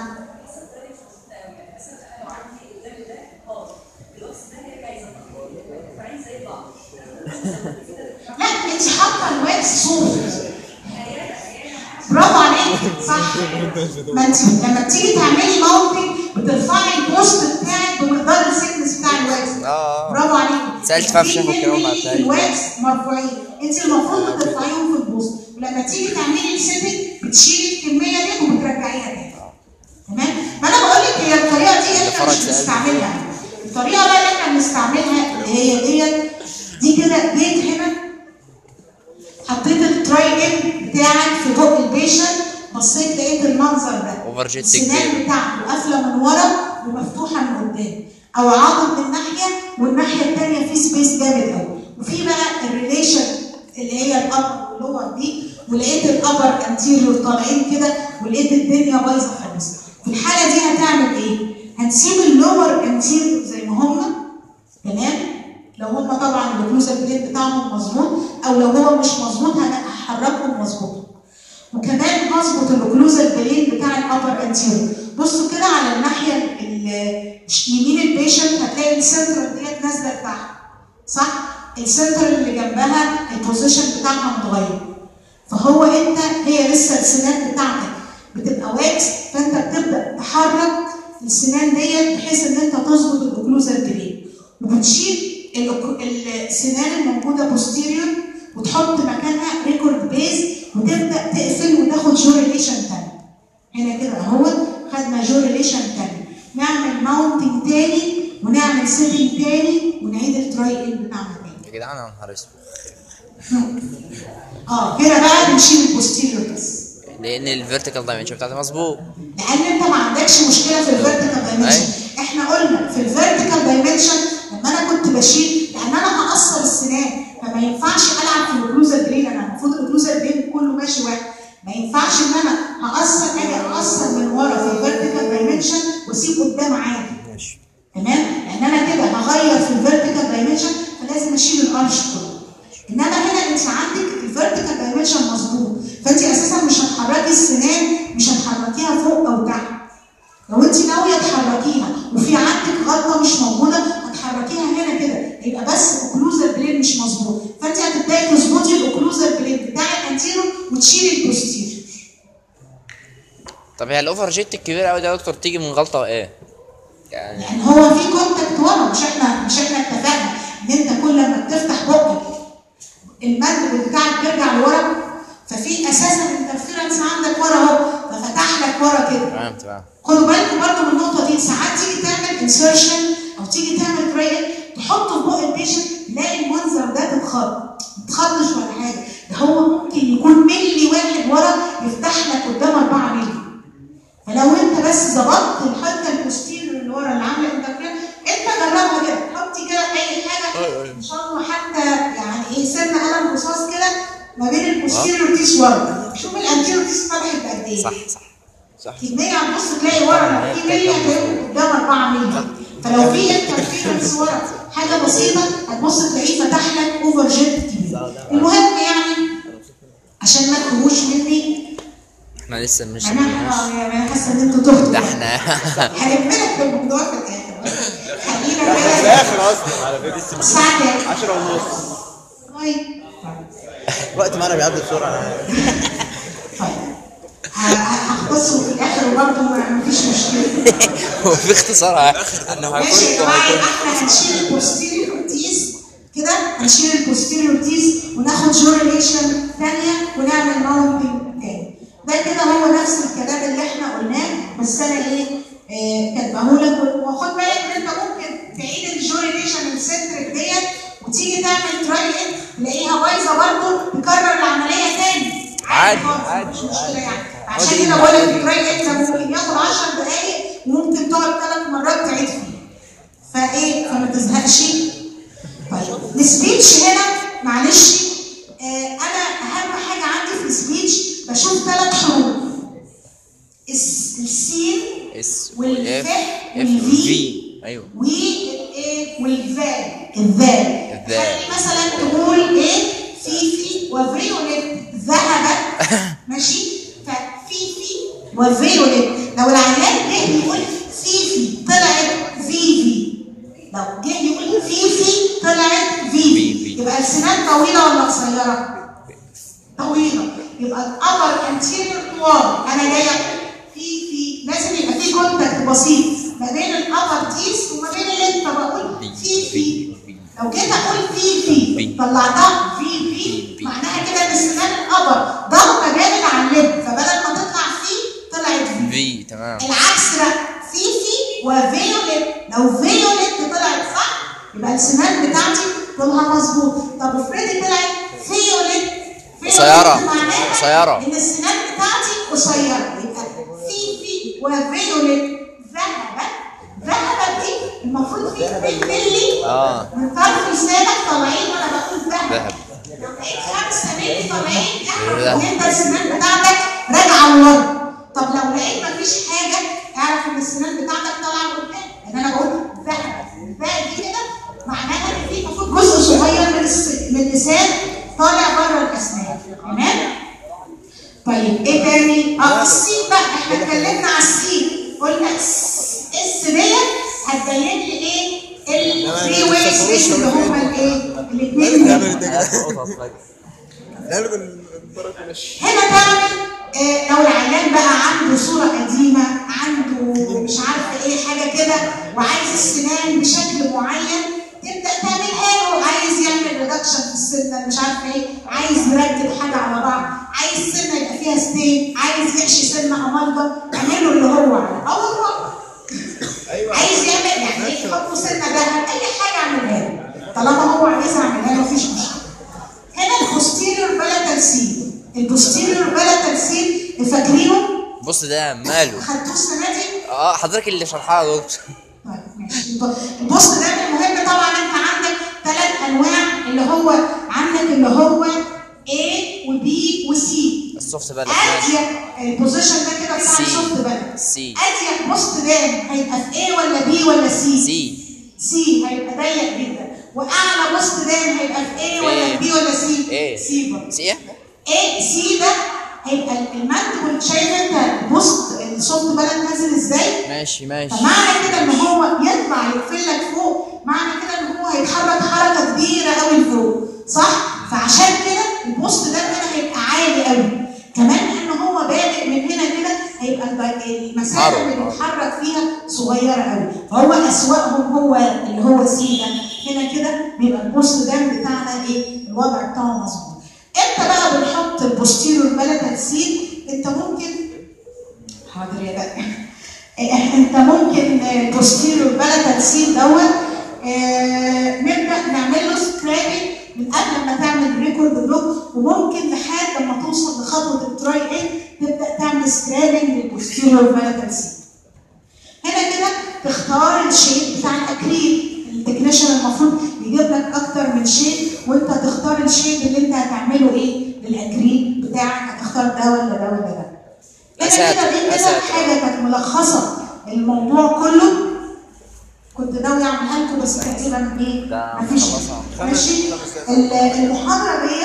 لا انت حاطه الواكس صوف برافو عليك صح ما انت لما بتيجي تعملي ماونتنج بترفعي البوست بتاعك بمقدار السكنس بتاع الواكس اه برافو عليك سألت فيها في في شيخ الكرام ملي بعد في الواكس مرفوعين انت المفروض بترفعيهم في البوست ولما تيجي تعملي السيتنج بتشيلي الكميه دي وبترجعيها تاني تمام ما انا بقول لك هي الطريقه دي احنا فرج مش سأل. بنستعملها الطريقه بقى اللي احنا بنستعملها اللي هي ديت دي كده جيت هنا حطيت التراي ان بتاعك في بق البيشنت بصيت لقيت المنظر ده Overjet السنان كبير. بتاعته قافله من ورا ومفتوحه من قدام او عاضد من ناحيه والناحيه الثانيه في سبيس جامد قوي وفي بقى الريليشن اللي هي الابر واللور دي ولقيت الابر انتيريور طالعين كده ولقيت الدنيا بايظه خالص في الحاله دي هتعمل ايه؟ هنسيب اللور انتيريور زي ما هم تمام لو هم طبعا البلوزه البليد بتاعهم مظبوط او لو هو مش مظبوط هحركهم مظبوط وكمان هظبط الاوكلوزال بلين بتاع الابر انتيريور بصوا كده على الناحيه ال- يمين البيشنت هتلاقي السنترال ديت نازله لتحت صح السنترال اللي جنبها البوزيشن بتاعها متغير فهو انت هي لسه السنان بتاعتك بتبقى واكس فانت بتبدا تحرك السنان ديت بحيث ان انت تظبط الاوكلوزال بلين وبتشيل الأوك- السنان الموجوده بوستيريور وتحط مكانها ريكورد بيز وتبدا تقفل وتاخد جوريليشن تاني هنا كده اهو خدنا جوريليشن تاني نعمل ماونتنج تاني ونعمل سيتنج تاني ونعيد التراي ان بتاعنا تاني يا جدعان انا نهار اسود اه هنا بقى بنشيل البوستيريور بس لان الفيرتيكال دايمنشن بتاعتي مظبوط لان انت ما عندكش مشكله في الفيرتيكال دايمنشن احنا قلنا في الفيرتيكال دايمنشن لما انا كنت بشيل لان انا هقصر السنان فما ينفعش العب في الاوكلوزال جرين انا المفروض الاوكلوزال جرين كله ماشي واحد ما ينفعش ان انا هقصر اجي اقصر من ورا في الفيرتيكال دايمنشن واسيب قدام عادي ماشي تمام لان انا كده هغير في الفيرتيكال دايمنشن فلازم اشيل الارش كله انما هنا انت عندك الفيرتيكال دايمنشن مظبوط فانت اساسا مش هتحركي السنان مش هتحركيها فوق او تحت لو انت ناويه تحركيها وفي عندك غلطه مش موجوده هتحركيها هنا كده يبقى بس الاوكلوزال بلين مش مظبوط فانت هتبداي تظبطي الاوكلوزال بلين بتاع الانتيرو وتشيلي البوستيريور طب هي الاوفر جيت الكبيره قوي ده يا دكتور تيجي من غلطه ايه؟ يعني يعني هو في كونتاكت ورا مش احنا مش احنا اتفقنا ان انت كل لما بتفتح بقك المد بتاعك بيرجع لورا ففي اساسا الانترفيرنس عندك ورا اهو ففتح لك ورا كده تمام تمام خدوا بالكم برضه من النقطه دي ساعات تيجي تعمل انسرشن او تيجي تعمل براير تحطه في بق البيشنت تلاقي المنظر ده تتخض ما تتخضش ولا حاجه ده هو ممكن يكون ملي واحد ورا يفتح لك قدام 4 ملي فلو انت بس ظبطت الحته البوستيريور اللي ورا اللي عامله انترفيرنس انت جربها كده حطي كده اي حاجه ان شاء الله حتى يعني ايه سن قلم رصاص كده ما بين البوستيريور تيس ورا شوف الانتيريور تيس فتحت بقد ايه صح صح صح كمية هتبص تلاقي ورا لو في مية هتلاقي قدام 4 مللي فلو في انترفيرنس ورا حاجة بسيطة هتبص تلاقيه فتح لك اوفر جيت كبير المهم يعني عشان ما تتوهوش مني احنا لسه مش انا يعني انا حاسه ان انتوا تهتوا ده احنا هنكملك في الموضوع في الاخر خلينا في كده الاخر اصلا على فكره الساعة كام؟ 10 ونص طيب طيب الوقت معانا بيعدي بسرعه انا عارف. طيب ه- ه- هختصره في الاخر وبرضه ما ما فيش مشكله هو في اختصار انه ماشي يا هيكون جماعه هيكون يبقى احنا هنشيل البوستيريور تيز كده هنشيل البوستيريور تيز وناخد جوريليشن ثانيه ونعمل ماونتنج تاني ده كده هو نفس الكلام اللي احنا قلناه بس انا ايه آه كاتبه لك وخد بالك ان انت ممكن تعيد الجوريليشن السنتريك ديت وتيجي تعمل تراي تلاقيها بايظه برضه تكرر العمليه تاني عادي، خالص، عادي، مش مشكله عادي. يعني عادي عشان جدا. كده بقول لك التراي ده ممكن ياخد 10 دقائق وممكن تقعد ثلاث مرات تعيد فيه فايه فما تزهقش طيب السبيتش هنا معلش آه انا اهم حاجه عندي في السبيتش بشوف ثلاث حروف الس- السين اس والف اف والفي في ايوه والايه والذال الذال الذال. يعني مثلا تقول ايه فيفي وفيوليت ذهبت ماشي ففيفي وفيوليت لو العيان جه يقول فيفي طلعت فيفي لو جه يقول فيفي طلعت فيفي فيفي. يبقى السنان طويله ولا قصيره؟ طويله يبقى الابر انتيريور طوال انا جايه في في لازم يبقى في كونتاكت بسيط ما بين الابر تيس وما بين اللي بقول في في لو جيت اقول في في في. طلعتها في في في. معناها كده ان السنان الابر ضغطه جامد على اللب فبدل ما تطلع في طلعت في في تمام العكس بقى فيفي وفيوليت لو فيوليت طلعت صح يبقى السنان بتاعتي طولها مظبوط طب افرضي طلعت فيوليت فيوليت قصيرة. معناها قصيرة. ان السنان بتاعتي قصيره يبقى فيفي وفيوليت ذهبت ذهبت دي المفروض في 2 مللي اه من طرف لسانك طالعين وانا بقول ذهب ذهب. لو لقيت 5 مللي طالعين اعرف ذهب. ان انت السنان بتاعتك راجعه لورا طب لو لقيت مفيش حاجه اعرف ان السنان بتاعتك طالعه لقدام لان انا بقول ذهب الذهب دي كده معناها ان في المفروض جزء صغير من الس- من اللسان طالع بره الاسنان تمام طيب ايه تاني؟ اه السين بقى احنا اتكلمنا على السين قلنا الس- الس ديت هتبين لي ايه؟ الثري ويز اللي هم الايه؟ الاثنين تعمل ده كده قالوا بالبركه مش هنا تعمل آه لو العيان بقى عنده صورة قديمة عنده مش عارفة ايه حاجة كده وعايز السنان بشكل معين تبدأ تعملها له عايز يعمل ريدكشن في السنة مش عارفة ايه عايز يركب حاجة على بعض عايز سنة يبقى فيها ستين عايز يحشي سنة أمالجة اعمله اللي هو عايزه أو هو ايوه عايز يعمل يعني ايه يحط سنة دهب أي حاجة اعملها له طالما هو عايزها اعملها له مفيش مشكلة هنا البوستيريور بلاتال سيل البوستيريور بلاتال سيل فاكرينه؟ بص ده ماله خدتوه السنه دي؟ اه حضرتك اللي شرحها يا دكتور طيب ماشي البوست ده المهم طبعا انت عندك ثلاث انواع اللي هو عندك اللي هو A و B و C السوفت بلد ماشي اضيق البوزيشن ده كده بتاع C. السوفت بلد C. اضيق بوست دام هيبقى في A ولا B ولا C؟ سي سي هيبقى ضيق جدا واعلى بوست دام هيبقى في A ولا A. B ولا C؟ ايه سي برضه سي ايه ايه سي ده هيبقى الماندبل شايف انت البوست الصوت بلد نازل ازاي؟ ماشي ماشي فمعنى كده ان هو يطلع يقفل لك فوق معنى كده ان هو هيتحرك حركه كبيره قوي لفوق صح؟ فعشان كده البوست ده هنا هيبقى عالي قوي كمان ان هو بادئ من هنا كده هيبقى الب- المسافه عرض. اللي بيتحرك فيها صغيره قوي فهو اسوأهم هو اللي هو سي ده هنا كده بيبقى البوست ده بتاعنا ايه؟ الوضع بتاعه مظبوط امتى بقى بنحط البوستيريور بلد سيل انت ممكن حاضر يا بقى إيه، انت ممكن البوستيريور بلد سيل دوت آه، نبدا نعمل له سكرابنج من قبل ما تعمل ريكورد لوك وممكن لحد لما توصل لخطوه التراي ان تبدا تعمل سكرابنج للبوستيريور بلد سيل هنا كده تختار الشيب بتاع الاكريل التكنيشن المفروض يجيب لك اكتر من شيب وانت تختار الشيب اللي انت هتعمله ايه للاكريل بتاعك هتختار ده ولا ده ولا ده هنا أساتر، كده دي كده أساتر. حاجه كانت ملخصه الموضوع كله كنت ناوي اعملها لكم بس تقريبا ايه ده مفيش خلصها. ماشي ال- المحاضره دي